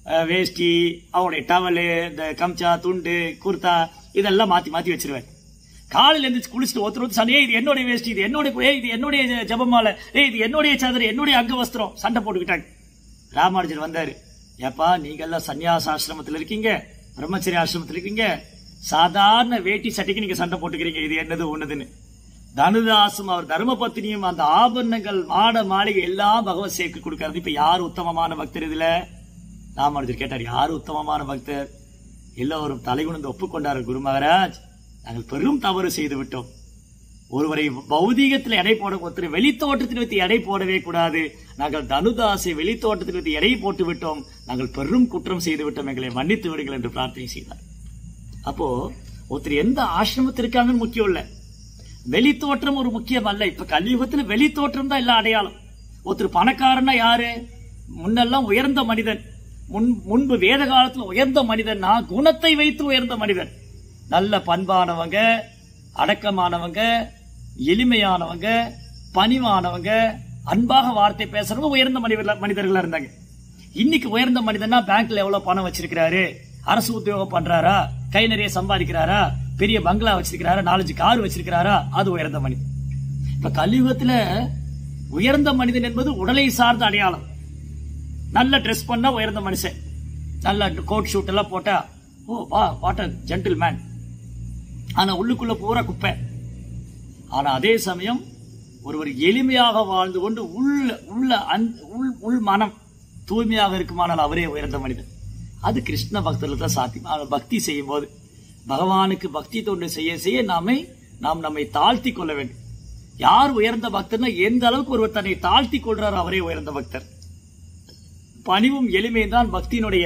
அஹ், வேஷ்டி அவனுடைய டவலு இந்த கம்சா துண்டு குர்தா இதெல்லாம் மாத்தி மாத்தி வச்சிருவேன் காலையில எழுந்திரிச்சு குளிச்சுட்டு ஒருத்தர் வந்து சண்டை "ஏய், இது என்னுடைய வேஷ்டி இது என்னுடைய ஏய், இது என்னுடைய ஜ- ஜெபமாலை ஏய் இது என்னுடைய சதுர என்னுடைய அங்க வஸ்திரம் சண்டை போட்டுக்கிட்டாங்க ராமானுஜர் வந்தாரு ஏப்பா நீங்க எல்லாம் சன்னியாச ஆசிரமத்துல இருக்கீங்க பிரம்மச்சரிய ஆசிரமத்துல இருக்கீங்க சாதாரண வேட்டி சட்டைக்கு நீங்க சண்டை போட்டுக்கிறீங்க இது என்னது ஒண்ணுதுன்னு தனுதாசும் அவர் தர்மபத்தினியும் அந்த ஆபரணங்கள் மாட மாளிகை எல்லாம் பகவத் சேர்க்கு கொடுக்கறது இப்ப யார் உத்தமமான பக்தர் இதுல ராமானுஜர் கேட்டார் யார் உத்தமமான பக்தர் எல்லோரும் தலைகுனிந்து ஒப்புக்கொண்டார் குரு மகாராஜ் நாங்கள் பெரும் தவறு செய்து விட்டோம் ஒருவரை பௌதீகத்தில் எடை போட ஒருத்தர் வெளித்தோட்டத்தில் வைத்து எடை போடவே கூடாது நாங்கள் தனுதாசை வெளித்தோட்டத்தில் வைத்து எடை போட்டு விட்டோம் நாங்கள் பெரும் குற்றம் செய்து விட்டோம் எங்களை மன்னித்து விடுங்கள் என்று பிரார்த்தனை செய்தார் அப்போ ஒருத்தர் எந்த ஆசிரமத்தில் இருக்காங்கன்னு முக்கியம் இல்ல வெளித்தோற்றம் ஒரு முக்கியம் அல்ல இப்ப கலியுகத்துல வெளித்தோற்றம் தான் எல்லாம் அடையாளம் ஒருத்தர் பணக்காரன்னா யாரு முன்னெல்லாம் உயர்ந்த மனிதன் முன் முன்பு வேத காலத்துல உயர்ந்த மனிதன்னா குணத்தை வைத்து உயர்ந்த மனிதன் நல்ல பண்பானவங்க அடக்கமானவங்க எளிமையானவங்க பணிவானவங்க அன்பாக வார்த்தை பேசுறவங்க உயர்ந்த மனிதர்களா மனிதர்களா இருந்தாங்க இன்னைக்கு உயர்ந்த மனிதனா பேங்க்ல எவ்வளவு பணம் வச்சிருக்கிறாரு அரசு உத்தியோகம் பண்றாரா கை நிறைய சம்பாதிக்கிறாரா பெரிய பங்களா வச்சிருக்கிறாரா நாலஞ்சு கார் வச்சிருக்கிறாரா அது உயர்ந்த மனிதன் இப்ப கலியுகத்துல உயர்ந்த மனிதன் என்பது உடலை சார்ந்த அடையாளம் நல்ல ட்ரெஸ் பண்ணா உயர்ந்த மனுஷன் நல்ல கோட் ஷூட் எல்லாம் போட்டா ஓ வா வாட் அ ஜென்டில் மேன் ஆனா உள்ளுக்குள்ள பூரா குப்பை ஆனா அதே சமயம் ஒருவர் எளிமையாக வாழ்ந்து கொண்டு உள்ள உள்ள அந்த உள் உள் மனம் தூய்மையாக இருக்குமானால் அவரே உயர்ந்த மனிதன் அது கிருஷ்ண பக்தர்களுக்கு தான் சாத்தியம் அவர் பக்தி செய்யும் போது பகவானுக்கு பக்தி தொண்டு செய்ய செய்ய நாமே நாம் நம்மை தாழ்த்தி கொள்ள வேண்டும் யார் உயர்ந்த பக்தர்னா எந்த அளவுக்கு ஒருவர் தன்னை தாழ்த்தி கொள்றாரோ அவரே உயர்ந்த பக்தர் பணிவும் எளிமையும் தான் பக்தியினுடைய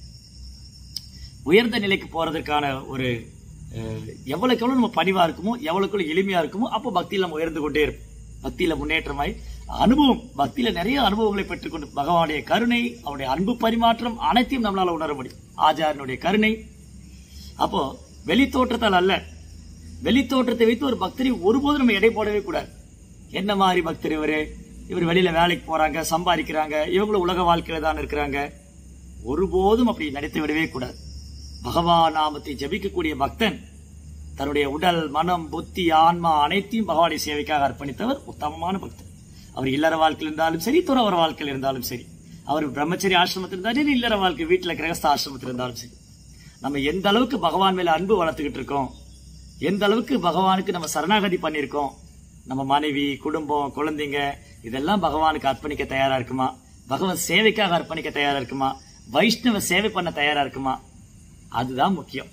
உயர்ந்த நிலைக்கு போறதற்கான ஒரு அஹ், எவ்வளவுக்கு எவ்வளவு நம்ம பணிவா இருக்குமோ எவ்வளவுக்கு எவ்வளவு எளிமையா இருக்குமோ அப்போ பக்தியில நம்ம உயர்ந்து கொண்டே இருப்போம் பக்தியில முன்னேற்றமாய் அனுபவம் பக்தியில நிறைய அனுபவங்களை பெற்றுக்கொண்டு பகவானுடைய கருணை அவருடைய அன்பு பரிமாற்றம் அனைத்தையும் நம்மளால உணர முடியும் ஆச்சாரனுடைய கருணை அப்போ வெளித்தோற்றத்தால் அல்ல வெளித்தோற்றத்தை வைத்து ஒரு பக்தரை ஒருபோதும் நம்ம எடை போடவே கூடாது என்ன மாதிரி பக்தர் இவரு இவர் வெளியில வேலைக்கு போறாங்க சம்பாதிக்கிறாங்க இவங்களும் உலக வாழ்க்கையில தான் இருக்கிறாங்க ஒருபோதும் அப்படி நடித்து விடவே கூடாது பகவான் நாமத்தை ஜபிக்கக்கூடிய பக்தன் தன்னுடைய உடல் மனம் புத்தி ஆன்மா அனைத்தையும் பகவானுடைய சேவைக்காக அர்ப்பணித்தவர் உத்தமமான பக்தர் அவர் இல்லற வாழ்க்கையில் இருந்தாலும் சரி துறவர வாழ்க்கையில் இருந்தாலும் சரி அவர் பிரம்மச்சரி ஆசிரமத்தில் இருந்தாலும் சரி இல்லற வாழ்க்கை வீட்டுல கிரகஸ்த ஆசிரமத்தில் இருந்தாலும் சரி நம்ம எந்த அளவுக்கு பகவான் மேல அன்பு வளர்த்துக்கிட்டு இருக்கோம் எந்த அளவுக்கு பகவானுக்கு நம்ம சரணாகதி பண்ணியிருக்கோம் நம்ம மனைவி குடும்பம் குழந்தைங்க இதெல்லாம் பகவானுக்கு அர்ப்பணிக்க தயாரா இருக்குமா பகவத் சேவைக்காக அர்ப்பணிக்க தயாரா இருக்குமா வைஷ்ணவ சேவை பண்ண தயாரா இருக்குமா அதுதான் முக்கியம்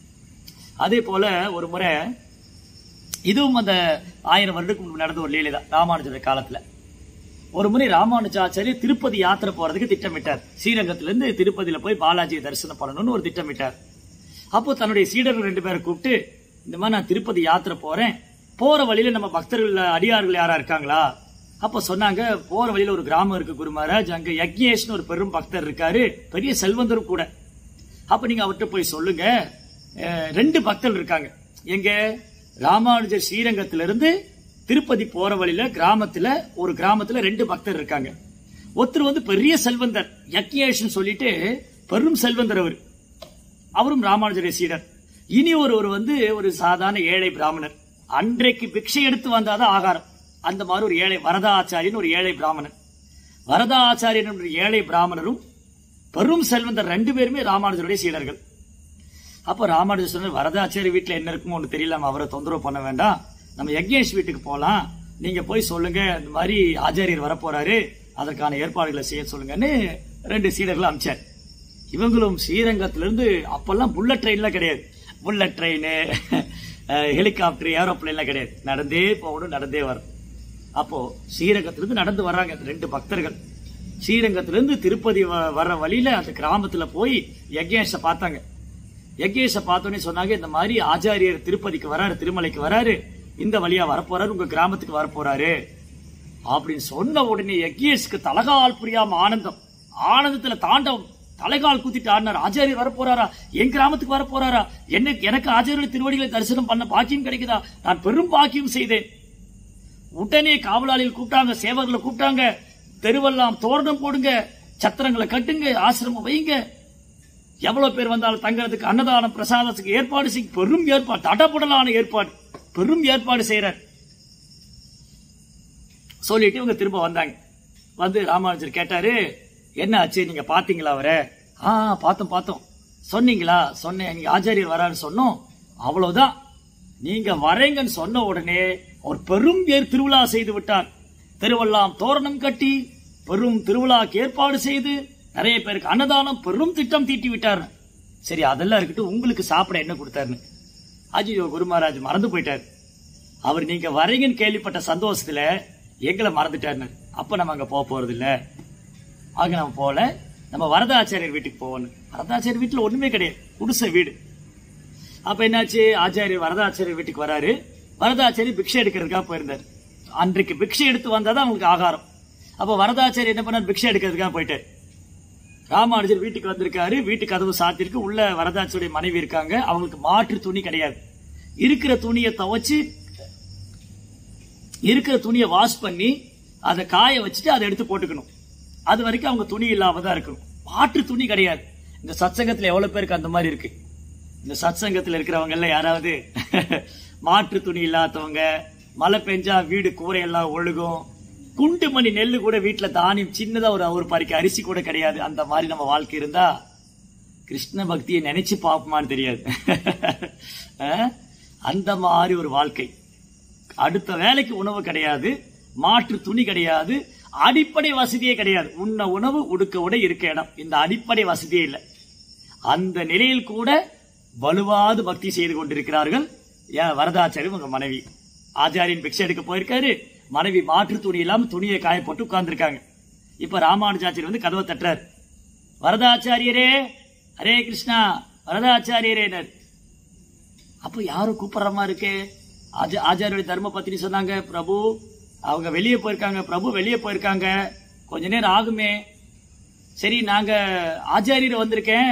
அதே போல ஒரு முறை இதுவும் அந்த ஆயிரம் வருடத்துக்கு முன்பு நடந்த ஒரு லீலை தான் ராமானுஜர் காலத்துல ஒரு முறை ராமானுஜாச்சாரி திருப்பதி யாத்திரை போறதுக்கு திட்டமிட்டார் ஸ்ரீரங்கத்துல இருந்து திருப்பதியில போய் பாலாஜியை தரிசனம் பண்ணணும்னு ஒரு திட்டமிட்டார் அப்போ தன்னுடைய சீடர்கள் ரெண்டு பேரை கூப்பிட்டு இந்த மாதிரி நான் திருப்பதி யாத்திரை போறேன் போற வழியில நம்ம பக்தர்கள் அடியார்கள் யாரா இருக்காங்களா அப்போ சொன்னாங்க போற வழியில ஒரு கிராமம் இருக்கு குரு மகாராஜ் அங்க யக்ஞேஷ்னு ஒரு பெரும் பக்தர் இருக்காரு பெரிய செல்வந்தரும் கூட அப்ப நீங்க அவர்கிட்ட போய் சொல்லுங்க அஹ், ரெண்டு பக்தர்கள் இருக்காங்க எங்க ராமானுஜர் ஸ்ரீரங்கத்திலிருந்து திருப்பதி போற வழியில கிராமத்துல ஒரு கிராமத்துல ரெண்டு பக்தர் இருக்காங்க ஒருத்தர் வந்து பெரிய செல்வந்தர் யக்ஞேஷ்னு சொல்லிட்டு பெரும் செல்வந்தர் அவர் அவரும் ராமானுஜருடைய சீடர் இனி ஒருவர் வந்து ஒரு சாதாரண ஏழை பிராமணர் அன்றைக்கு பிக்ஷை எடுத்து வந்தாதான் ஆகாரம் அந்த மாதிரி ஒரு ஏழை வரதாச்சாரியன் ஒரு ஏழை பிராமணன் வரதாச்சாரியன் என்ற ஏழை பிராமணரும் பெரும் செல்வந்தர் ரெண்டு பேருமே ராமானுஜருடைய சீடர்கள் அப்ப ராமானுஜர் சொன்னார் வரதாச்சாரி வீட்டுல என்ன இருக்குமோ ஒன்று தெரியல நம்ம அவரை தொந்தரவு பண்ண வேண்டாம் நம்ம யக்ஞேஷ் வீட்டுக்கு போலாம் நீங்க போய் சொல்லுங்க இந்த மாதிரி ஆச்சாரியர் வரப்போறாரு அதற்கான ஏற்பாடுகளை செய்ய சொல்லுங்கன்னு ரெண்டு சீடர்கள் அமிச்சார் இவங்களும் ஸ்ரீரங்கத்திலிருந்து அப்பெல்லாம் புல்லட் ட்ரெயின்லாம் கிடையாது புல்லட் ட்ரெயின் ஹெலிகாப்டர் ஏரோப்ளேன்லாம் கிடையாது நடந்தே போகணும் நடந்தே வரும் அப்போ ஸ்ரீரங்கத்திலிருந்து நடந்து வர்றாங்க இந்த ரெண்டு பக்தர்கள் ஸ்ரீரங்கத்திலிருந்து திருப்பதி வ- வர்ற வழியில அந்த கிராமத்துல போய் யக்ஞேஷ பார்த்தாங்க யக்ஞேஷ பார்த்தோன்னே சொன்னாங்க இந்த மாதிரி ஆச்சாரியர் திருப்பதிக்கு வராரு திருமலைக்கு வராரு இந்த வழியா வரப்போறாரு உங்க கிராமத்துக்கு வரப்போறாரு அப்படின்னு சொன்ன உடனே யக்ஞேஷ்க்கு தலகால் புரியாம ஆனந்தம் ஆனந்தத்துல தாண்டவம் தலைகால் குத்திட்டு ஆடினார் ஆச்சாரியர் வரப்போறாரா என் கிராமத்துக்கு வரப்போறாரா என்ன எனக்கு ஆச்சாரியர் திருவடிகளை தரிசனம் பண்ண பாக்கியம் கிடைக்குதா நான் பெரும் பாக்கியம் செய்தேன் உடனே காவலாளிகள் கூப்பிட்டாங்க சேவர்களை கூப்பிட்டாங்க தெருவெல்லாம் தோரணம் போடுங்க சத்திரங்களை கட்டுங்க ஆசிரமம் வைங்க எவ்வளவு பேர் வந்தாலும் தங்கறதுக்கு அன்னதானம் பிரசாதத்துக்கு ஏற்பாடு செய் பெரும் ஏற்பாடு தடபுடலான ஏற்பாடு பெரும் ஏற்பாடு செய்யறார் சொல்லிட்டு இவங்க திரும்ப வந்தாங்க வந்து ராமானுஜர் கேட்டாரு என்ன ஆச்சு நீங்க பாத்தீங்களா அவரை ஆ பார்த்தோம் பார்த்தோம் சொன்னீங்களா சொன்னேன் நீங்க ஆச்சாரியர் வரான்னு சொன்னோம் அவ்வளவுதான் நீங்க வரேங்கன்னு சொன்ன உடனே ஒரு பெரும் ஏர் திருவிழா செய்து விட்டார் திருவல்லாம் தோரணம் கட்டி பெரும் திருவிழாக்கு ஏற்பாடு செய்து நிறைய பேருக்கு அன்னதானம் பெரும் திட்டம் தீட்டி விட்டார் சரி அதெல்லாம் இருக்கட்டும் உங்களுக்கு சாப்பிட என்ன கொடுத்தாருன்னு அஜியோ குரு மகாராஜ் மறந்து போயிட்டார் அவர் நீங்க வரீங்கன்னு கேள்விப்பட்ட சந்தோஷத்துல எங்களை மறந்துட்டாருன்னு அப்ப நம்ம அங்க போக போறது இல்ல ஆக நம்ம போல நம்ம வரதாச்சாரியர் வீட்டுக்கு போகணும் வரதாச்சாரியர் வீட்டுல ஒண்ணுமே கிடையாது குடிசை வீடு அப்ப என்னாச்சு ஆச்சாரியர் வரதாச்சாரியர் வீட்டுக்கு வராரு வரதாச்சாரியர் பிக்ஷை எடுக்கிறதுக்காக போயிருந்தார் அன்றைக்கு பிக்ஷை எடுத்து வந்தாதான் அவங்களுக்கு ஆகாரம் அப்ப வரதாச்சாரியர் என்ன பண்ணார் பிக்ஷை எடுக்கிறதுக்காக போயிட்டார் ராமானுஜர் வீட்டுக்கு வந்திருக்காரு வீட்டு கதவு சாத்திருக்கு உள்ள வரதாச்சருடைய மனைவி இருக்காங்க அவங்களுக்கு மாற்று துணி கிடையாது இருக்கிற துணியை துவைச்சு இருக்கிற துணியை வாஷ் பண்ணி அதை காய வச்சுட்டு அதை எடுத்து போட்டுக்கணும் அது வரைக்கும் அவங்க துணி இல்லாம தான் இருக்கணும் மாற்று துணி கிடையாது இந்த சத்சங்கத்துல எவ்வளவு பேருக்கு அந்த மாதிரி இருக்கு இந்த சத்சங்கத்துல இருக்கிறவங்க எல்லாம் யாராவது மாற்று துணி இல்லாதவங்க மழை பெஞ்சா வீடு கூரையெல்லாம் ஒழுகும் குண்டு மணி நெல்லு கூட வீட்டுல தானியம் சின்னதா ஒரு ஒரு பறிக்க அரிசி கூட கிடையாது அந்த மாதிரி நம்ம வாழ்க்கை இருந்தா கிருஷ்ண பக்தியை நினைச்சு பார்ப்போமான்னு தெரியாது அஹ்? அந்த மாதிரி ஒரு வாழ்க்கை அடுத்த வேலைக்கு உணவு கிடையாது மாற்று துணி கிடையாது அடிப்படை வசதியே கிடையாது உண்ண உணவு உடுக்க உடை இருக்க இடம் இந்த அடிப்படை வசதியே இல்லை அந்த நிலையில் கூட வலுவாது பக்தி செய்து கொண்டிருக்கிறார்கள் ஏன் வரதாச்சாரி உங்க மனைவி ஆச்சாரியன் பிக்ஷை எடுக்க போயிருக்காரு மனைவி மாற்று துணி இல்லாம துணியை காய போட்டு உட்கார்ந்துருக்காங்க இப்ப ராமானுஜாச்சாரியர் வந்து கதவை தட்டுறாரு வரதாச்சாரியரே ஹரே கிருஷ்ணா வரதாச்சாரியரேனர் அப்போ யாரும் கூப்பிடுற மாதிரி இருக்கு ஆச்சா ஆச்சாரியுடைய தர்ம பத்தினி சொன்னாங்க பிரபு அவங்க வெளியே போயிருக்காங்க பிரபு வெளியே போயிருக்காங்க கொஞ்ச நேரம் ஆகுமே சரி நாங்க ஆச்சாரியர் வந்திருக்கேன்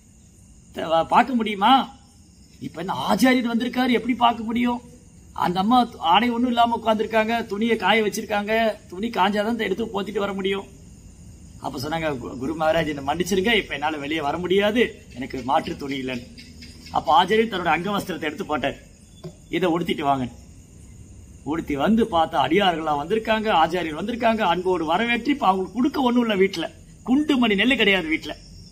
த- வ- பார்க்க முடியுமா இப்ப என்ன ஆச்சாரியர் வந்திருக்காரு எப்படி பார்க்க முடியும் அந்த அம்மா து- ஆடை ஒண்ணும் இல்லாம உட்கார்ந்திருக்காங்க துணியை காய வச்சிருக்காங்க துணி காஞ்சாதான் இந்த எடுத்து போத்திட்டு வர முடியும் அப்ப சொன்னாங்க "கு- குரு மகாராஜ் என்ன மன்னிச்சிருங்க இப்ப என்னால வெளியே வர முடியாது எனக்கு மாற்று துணி இல்லைன்னு அப்ப ஆச்சாரியர் தன்னோட அங்க வஸ்திரத்தை எடுத்து போட்டார் இதை உடுத்திட்டு வாங்க உடுத்தி வந்து பார்த்தா அடியார்கள்லாம் வந்திருக்காங்க ஆச்சாரியர் வந்திருக்காங்க அன்போடு வரவேற்றி இப்ப அவங்களுக்கு கொடுக்க ஒண்ணும் இல்ல வீட்டுல குண்டு மணி நெல்லு கிடையாது வீட்டுல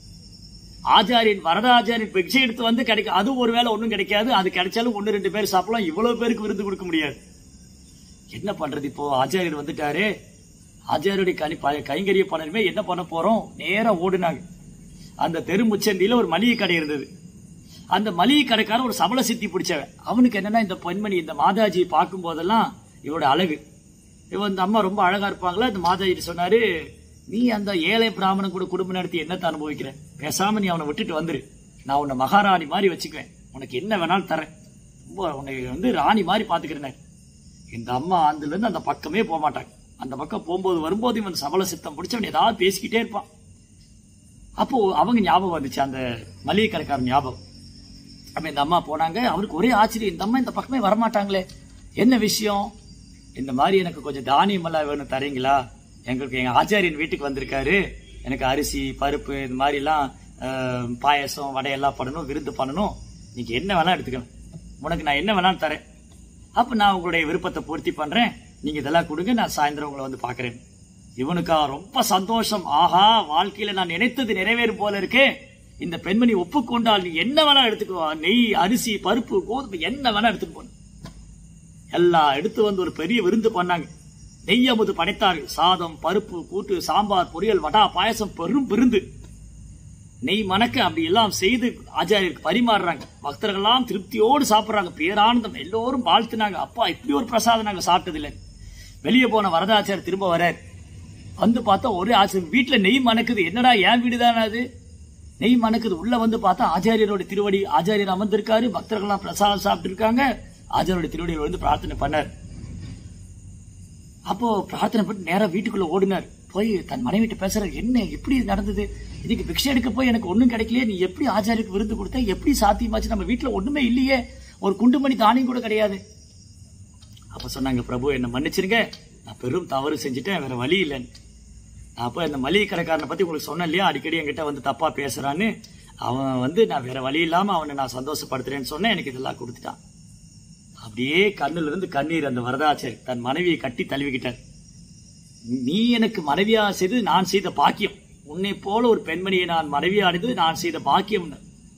ஆச்சாரியன் வரதாச்சாரியன் பிக்ஷை எடுத்து வந்து கிடைக்கும் அது ஒருவேளை ஒண்ணும் கிடைக்காது அது கிடைச்சாலும் ஒண்ணு ரெண்டு பேர் சாப்பிடலாம் இவ்வளவு பேருக்கு விருந்து கொடுக்க முடியாது என்ன பண்றது இப்போ ஆச்சாரியர் வந்துட்டாரு ஆச்சாரியருடைய கனி ப- கைங்கரிய பண்ணணுமே என்ன பண்ண போறோம் நேரா ஓடுனாங்க அந்த தெரு முச்சந்தியில ஒரு மளிகை கடை இருந்தது அந்த மளிகை கடைக்காரன் ஒரு சபல சித்தி பிடிச்சவன் அவனுக்கு என்னன்னா இந்த பெண்மணி இந்த மாதாஜியை பார்க்கும் போதெல்லாம் இவரோட அழகு இவன் இந்த அம்மா ரொம்ப அழகா இருப்பாங்களா இந்த மாதாஜி சொன்னாரு நீ அந்த ஏழை பிராமணன் கூட குடும்பம் நடத்தி என்னத்தை அனுபவிக்கிற பேசாம நீ அவனை விட்டுட்டு வந்துரு நான் உன்னை மகாராணி மாதிரி வச்சுக்குவேன் உனக்கு என்ன வேணாலும் தரேன் ரொம்ப உன்னை வந்து ராணி மாதிரி பாத்துக்கிறேன் இந்த அம்மா அதுல இருந்து அந்த பக்கமே போக மாட்டாங்க அந்த பக்கம் போகும்போது வரும்போது இவன் சபல சித்தம் பிடிச்சவன் ஏதாவது பேசிக்கிட்டே இருப்பான் அப்போ அவங்க ஞாபகம் வந்துச்சு அந்த மளிகை கடைக்காரன் ஞாபகம் அப்ப இந்த அம்மா போனாங்க அவருக்கு ஒரே ஆச்சரியம் இந்த அம்மா இந்த பக்கமே வரமாட்டாங்களே என்ன விஷயம் இந்த மாதிரி எனக்கு கொஞ்சம் தானியம் எல்லாம் வேணும் தரீங்களா எங்களுக்கு எங்க ஆச்சாரியன் வீட்டுக்கு வந்திருக்காரு எனக்கு அரிசி பருப்பு இந்த மாதிரி எல்லாம் ஆஹ், பாயாசம் வடையெல்லாம் பண்ணணும் விருந்து பண்ணணும் நீங்க என்ன வேணா எடுத்துக்கணும் உனக்கு நான் என்ன வேணாலும் தரேன் அப்ப நான் உங்களுடைய விருப்பத்தை பூர்த்தி பண்றேன் நீங்க இதெல்லாம் கொடுங்க நான் சாயந்தரம் உங்களை வந்து பாக்குறேன் இவனுக்கா ரொம்ப சந்தோஷம் ஆஹா வாழ்க்கையில நான் நினைத்தது நிறைவேறும் போல இருக்கே இந்த பெண்மணி ஒப்புக்கொண்டால் நீ என்ன வேணா எடுத்துக்கோ நெய் அரிசி பருப்பு கோதுமை என்ன வேணா எடுத்துட்டு போன எல்லாம் எடுத்து வந்து ஒரு பெரிய விருந்து பண்ணாங்க நெய் அமுது படைத்தார்கள் சாதம் பருப்பு கூட்டு சாம்பார் பொரியல் வடா பாயசம் பெரும் விருந்து நெய் மணக்க அப்படி எல்லாம் செய்து ஆச்சாரியருக்கு பரிமாறுறாங்க பக்தர்கள்லாம் திருப்தியோடு சாப்பிடுறாங்க பேரானந்தம் எல்லோரும் வாழ்த்துனாங்க அப்பா இப்படி ஒரு பிரசாதம் நாங்க சாப்பிட்டதில்லை வெளியே போன வரதாச்சாரியர் திரும்ப வரார் வந்து பார்த்தா ஒரே ஆச்சரியம் வீட்டுல நெய் மணக்குது என்னடா என் வீடு அது நெய் மணக்குது உள்ள வந்து பார்த்தா ஆச்சாரியரோட திருவடி ஆச்சாரியர் அமர்ந்திருக்காரு பக்தர்கள்லாம் பிரசாதம் சாப்பிட்டு இருக்காங்க ஆச்சாரியோட திருவடியை வந்து பிரார்த்தனை பண்ணார் அப்போ பிரார்த்தனை பண்ணி நேரா வீட்டுக்குள்ள ஓடினார் போய் தன் மனைவிட்ட பேசுறாரு என்ன எப்படி இது நடந்தது இதுக்கு பிக்ஷை எடுக்க போய் எனக்கு ஒண்ணும் கிடைக்கலையே நீ எப்படி ஆச்சாரியருக்கு விருந்து கொடுத்த எப்படி சாத்தியமாச்சு நம்ம வீட்டுல ஒண்ணுமே இல்லையே ஒரு குண்டுமணி தானியம் கூட கிடையாது அப்ப சொன்னாங்க பிரபு என்ன மன்னிச்சிருங்க நான் பெரும் தவறு செஞ்சுட்டேன் வேற வழி இல்லைன்னு அப்போ இந்த மளிகை கடைக்காரனை பத்தி உங்களுக்கு சொன்னேன் இல்லையா அடிக்கடி என்கிட்ட வந்து தப்பா பேசுறான்னு அவன் வந்து நான் வேற வழி இல்லாம அவனை நான் சந்தோஷப்படுத்துறேன்னு சொன்னேன் எனக்கு இதெல்லாம் கொடுத்துட்டான் அப்படியே கண்ணுல இருந்து கண்ணீர் அந்த வரதாச்சர் தன் மனைவியை கட்டி தழுவிக்கிட்டார் நீ எனக்கு மனைவியா செய்து நான் செய்த பாக்கியம் உன்னை போல ஒரு பெண்மணியை நான் மனைவியானது நான் செய்த பாக்கியம்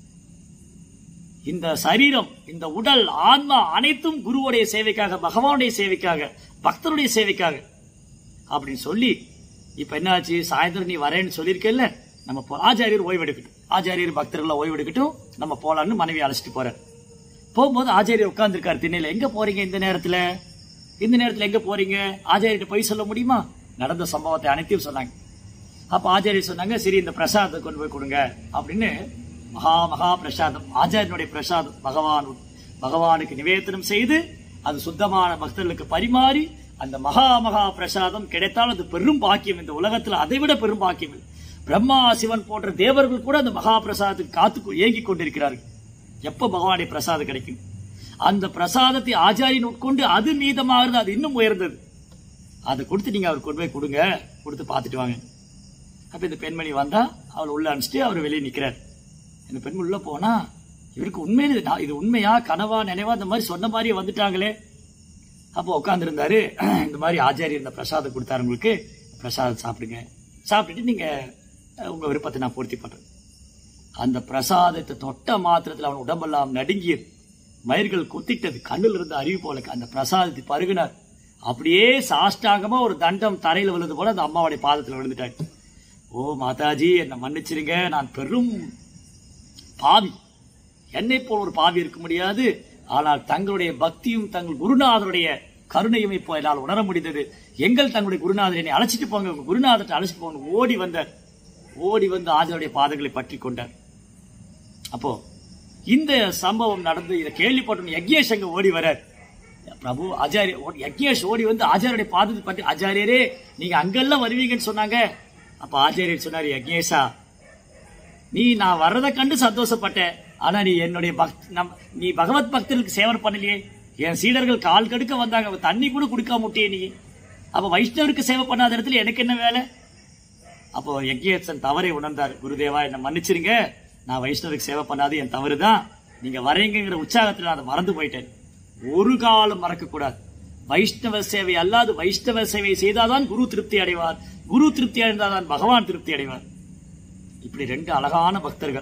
இந்த சரீரம் இந்த உடல் ஆன்மா அனைத்தும் குருவுடைய சேவைக்காக பகவானுடைய சேவைக்காக பக்தருடைய சேவைக்காக அப்படின்னு சொல்லி இப்ப என்னாச்சு சாயந்தரம் நீ வரேன்னு சொல்லியிருக்கல நம்ம போ- ஆச்சாரியர் ஓய்வெடுக்கட்டும் ஆச்சாரியர் பக்தர்கள் ஓய்வெடுக்கட்டும் நம்ம போலான்னு மனைவி அழைச்சிட்டு போறார் போகும்போது ஆச்சாரியர் உட்கார்ந்துருக்காரு திண்ணையில எங்க போறீங்க இந்த நேரத்துல இந்த நேரத்துல எங்க போறீங்க ஆச்சாரியர்கிட்ட போய் சொல்ல முடியுமா நடந்த சம்பவத்தை அனைத்தையும் சொன்னாங்க அப்ப ஆச்சாரியர் சொன்னாங்க சரி இந்த பிரசாதத்தை கொண்டு போய் கொடுங்க அப்படின்னு மகா மகா பிரசாதம் ஆச்சாரியனுடைய பிரசாதம் பகவான் பகவானுக்கு நிவேதனம் செய்து அது சுத்தமான பக்தர்களுக்கு பரிமாறி அந்த மகா மகா பிரசாதம் கிடைத்தால் அது பெரும் பாக்கியம் இந்த உலகத்துல அதை விட பெரும் பாக்கியம் இல்லை. பிரம்மா சிவன் போன்ற தேவர்கள் கூட அந்த மகா பிரசாதத்துக்கு காத்து ஏங்கிக் கொண்டிருக்கிறார்கள் எப்ப பகவானுடைய பிரசாதம் கிடைக்கும் அந்த பிரசாதத்தை ஆச்சாரியன் உட்கொண்டு அது மீதமாகிறது அது இன்னும் உயர்ந்தது அதை கொடுத்து நீங்க அவர் கொண்டு போய் கொடுங்க கொடுத்து பார்த்துட்டு வாங்க அப்ப இந்த பெண்மணி வந்தா அவள் உள்ள அனுப்பிச்சிட்டு அவர் வெளியே நிக்கிறார் இந்த பெண் உள்ள போனா இவருக்கு உண்மையில இது நான் இது உண்மையா கனவா நினைவா இந்த மாதிரி சொன்ன மாதிரியே வந்துட்டாங்களே அப்போ உட்காந்துருந்தாரு இந்த மாதிரி ஆச்சாரியர் இந்த பிரசாதம் கொடுத்தாரு உங்களுக்கு பிரசாதம் சாப்பிடுங்க சாப்பிட்டுட்டு நீங்க அஹ், உங்க விருப்பத்தை நான் பூர்த்தி பண்றேன் அந்த பிரசாதத்தை தொட்ட மாத்திரத்தில் அவன் உடம்பெல்லாம் நடுங்கியது மயிர்கள் குத்திட்டது கண்ணில் இருந்த அறிவு போல அந்த பிரசாதத்தை பருகினார் அப்படியே சாஷ்டாங்கமா ஒரு தண்டம் தரையில விழுது போல அந்த அம்மாவுடைய பாதத்துல விழுந்துட்டாங்க ஓ மாதாஜி என்னை மன்னிச்சிருங்க நான் பெரும் பாவி என்னை போல் ஒரு பாவி இருக்க முடியாது ஆனால் தங்களுடைய பக்தியும் தங்கள் குருநாதருடைய கருணையும் இப்போ என்னால் உணர முடிந்தது எங்கள் தங்களுடைய குருநாதர் என்னை அழைச்சிட்டு போங்க உங்க குருநாதர்கிட்ட அழைச்சிட்டு போங்க ஓடி வந்தார் ஓடி வந்து ஆஜருடைய பாதங்களை பற்றி கொண்டார் அப்போ இந்த சம்பவம் நடந்து இதை கேள்விப்பட்ட யக்ஞேஷ் அங்க ஓடி வரார் பிரபு ஆச்சாரிய ஓ- யக்ஞேஷ் ஓடி வந்து ஆச்சாரியுடைய பாதத்தை பற்றி ஆச்சாரியரே நீங்க அங்கெல்லாம் வருவீங்கன்னு சொன்னாங்க அப்ப ஆச்சாரியர் சொன்னார் யக்ஞேஷா நீ நான் வர்றதை கண்டு சந்தோஷப்பட்டேன் ஆனா நீ என்னுடைய பக்த் நம் நீ பகவத் பக்தர்களுக்கு சேவை பண்ணலையே என் சீடர்கள் கால் கடுக்க வந்தாங்க அவ தண்ணி கூட குடிக்காம விட்டியே நீ அப்ப வைஷ்ணவருக்கு சேவை பண்ணாத இடத்துல எனக்கு என்ன வேலை அப்போ யக்ஞேசன் தவறை உணர்ந்தார் குருதேவா என்னை மன்னிச்சிருங்க நான் வைஷ்ணவருக்கு சேவை பண்ணாது என் தவறு தான் நீங்க வரீங்கிற உற்சாகத்துல நான் அதை மறந்து போயிட்டேன் ஒரு காலம் மறக்க கூடாது வைஷ்ணவ சேவை அல்லாது வைஷ்ணவ சேவை செய்தாதான் குரு திருப்தி அடைவார் குரு திருப்தி அடைந்தாதான் பகவான் திருப்தி அடைவார் இப்படி ரெண்டு அழகான பக்தர்கள்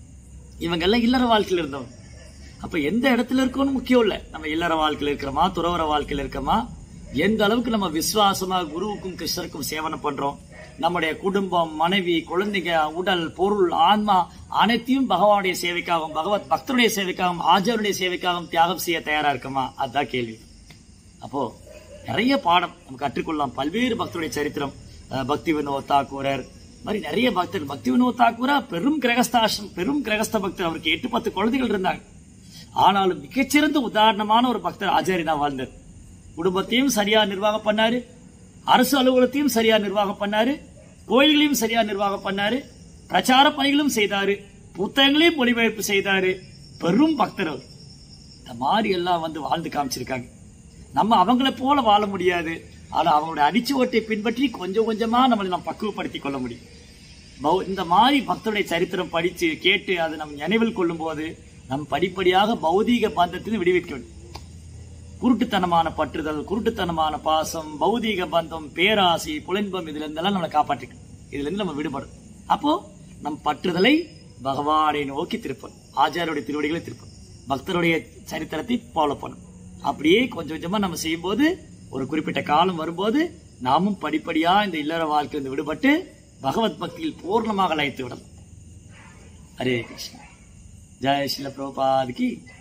இவங்க எல்லாம் இல்லற வாழ்க்கையில இருந்தவங்க அப்ப எந்த இடத்துல இருக்கோம்னு முக்கியம் இல்ல நம்ம இல்லற வாழ்க்கையில இருக்கிறோமா துறவர வாழ்க்கையில இருக்கோமா எந்த அளவுக்கு நம்ம விசுவாசமா குருவுக்கும் கிருஷ்ணருக்கும் சேவனை பண்றோம் நம்முடைய குடும்பம் மனைவி குழந்தைங்க உடல் பொருள் ஆன்மா அனைத்தையும் பகவானுடைய சேவைக்காகவும் பகவத் பக்தருடைய சேவைக்காகவும் ஆச்சாருடைய சேவைக்காகவும் தியாகம் செய்ய தயாரா இருக்கமா அதுதான் கேள்வி அப்போ நிறைய பாடம் நம்ம கற்றுக்கொள்ளலாம் பல்வேறு பக்தருடைய சரித்திரம் அஹ் பக்தி வினோத் தாக்கூரர் இந்த மாதிரி நிறைய பக்தர் பக்தி வினோத் தாக்கூரா பெரும் கிரகஸ்தாசிரம் பெரும் கிரகஸ்த பக்தர் அவருக்கு எட்டு பத்து குழந்தைகள் இருந்தாங்க ஆனாலும் மிகச்சிறந்த உதாரணமான ஒரு பக்தர் ஆச்சாரியனா வாழ்ந்தார் குடும்பத்தையும் சரியா நிர்வாகம் பண்ணாரு அரசு அலுவலகத்தையும் சரியா நிர்வாகம் பண்ணாரு கோயில்களையும் சரியா நிர்வாகம் பண்ணாரு பிரச்சார பணிகளும் செய்தாரு புத்தகங்களையும் மொழிபெயர்ப்பு செய்தாரு பெரும் பக்தர் அவர் இந்த மாதிரி எல்லாம் வந்து வாழ்ந்து காமிச்சிருக்காங்க நம்ம அவங்கள போல வாழ முடியாது ஆனா அவங்களுடைய அடிச்சுவட்டை பின்பற்றி கொஞ்சம் கொஞ்சமா நம்மளை நாம் பக்குவப்படுத்திக் கொள்ள முடியும் பௌ- இந்த மாதிரி பக்தருடைய சரித்திரம் படிச்சு கேட்டு அதை நம் நினைவில் கொள்ளும் போது நம் படிப்படியாக பௌதீக பந்தத்திலிருந்து விடுவிக்க வேண்டும் குருட்டுத்தனமான பற்றுதல் குருட்டுத்தனமான பாசம் பௌதீக பந்தம் பேராசை புலன்பம் இதுல இருந்தெல்லாம் நம்மளை காப்பாற்றிக்கணும் இதுல இருந்து நம்ம விடுபடும் அப்போ நம் பற்றுதலை பகவானை நோக்கி திருப்பணும் ஆச்சாரியுடைய திருவடிகளை திருப்பணும் பக்தருடைய சரித்திரத்தை ஃபாலோ பண்ணணும் அப்படியே கொஞ்சம் கொஞ்சமா நம்ம செய்யும்போது ஒரு குறிப்பிட்ட காலம் வரும்போது நாமும் படிப்படியா இந்த இல்லற வாழ்க்கையிலிருந்து விடுபட்டு பகவத் பக்தியில் பூர்ணமாக லயித்து விடலாம் ஹரே கிருஷ்ணா ஜெய் ஸ்ரீல பிரபுபாதுக்கு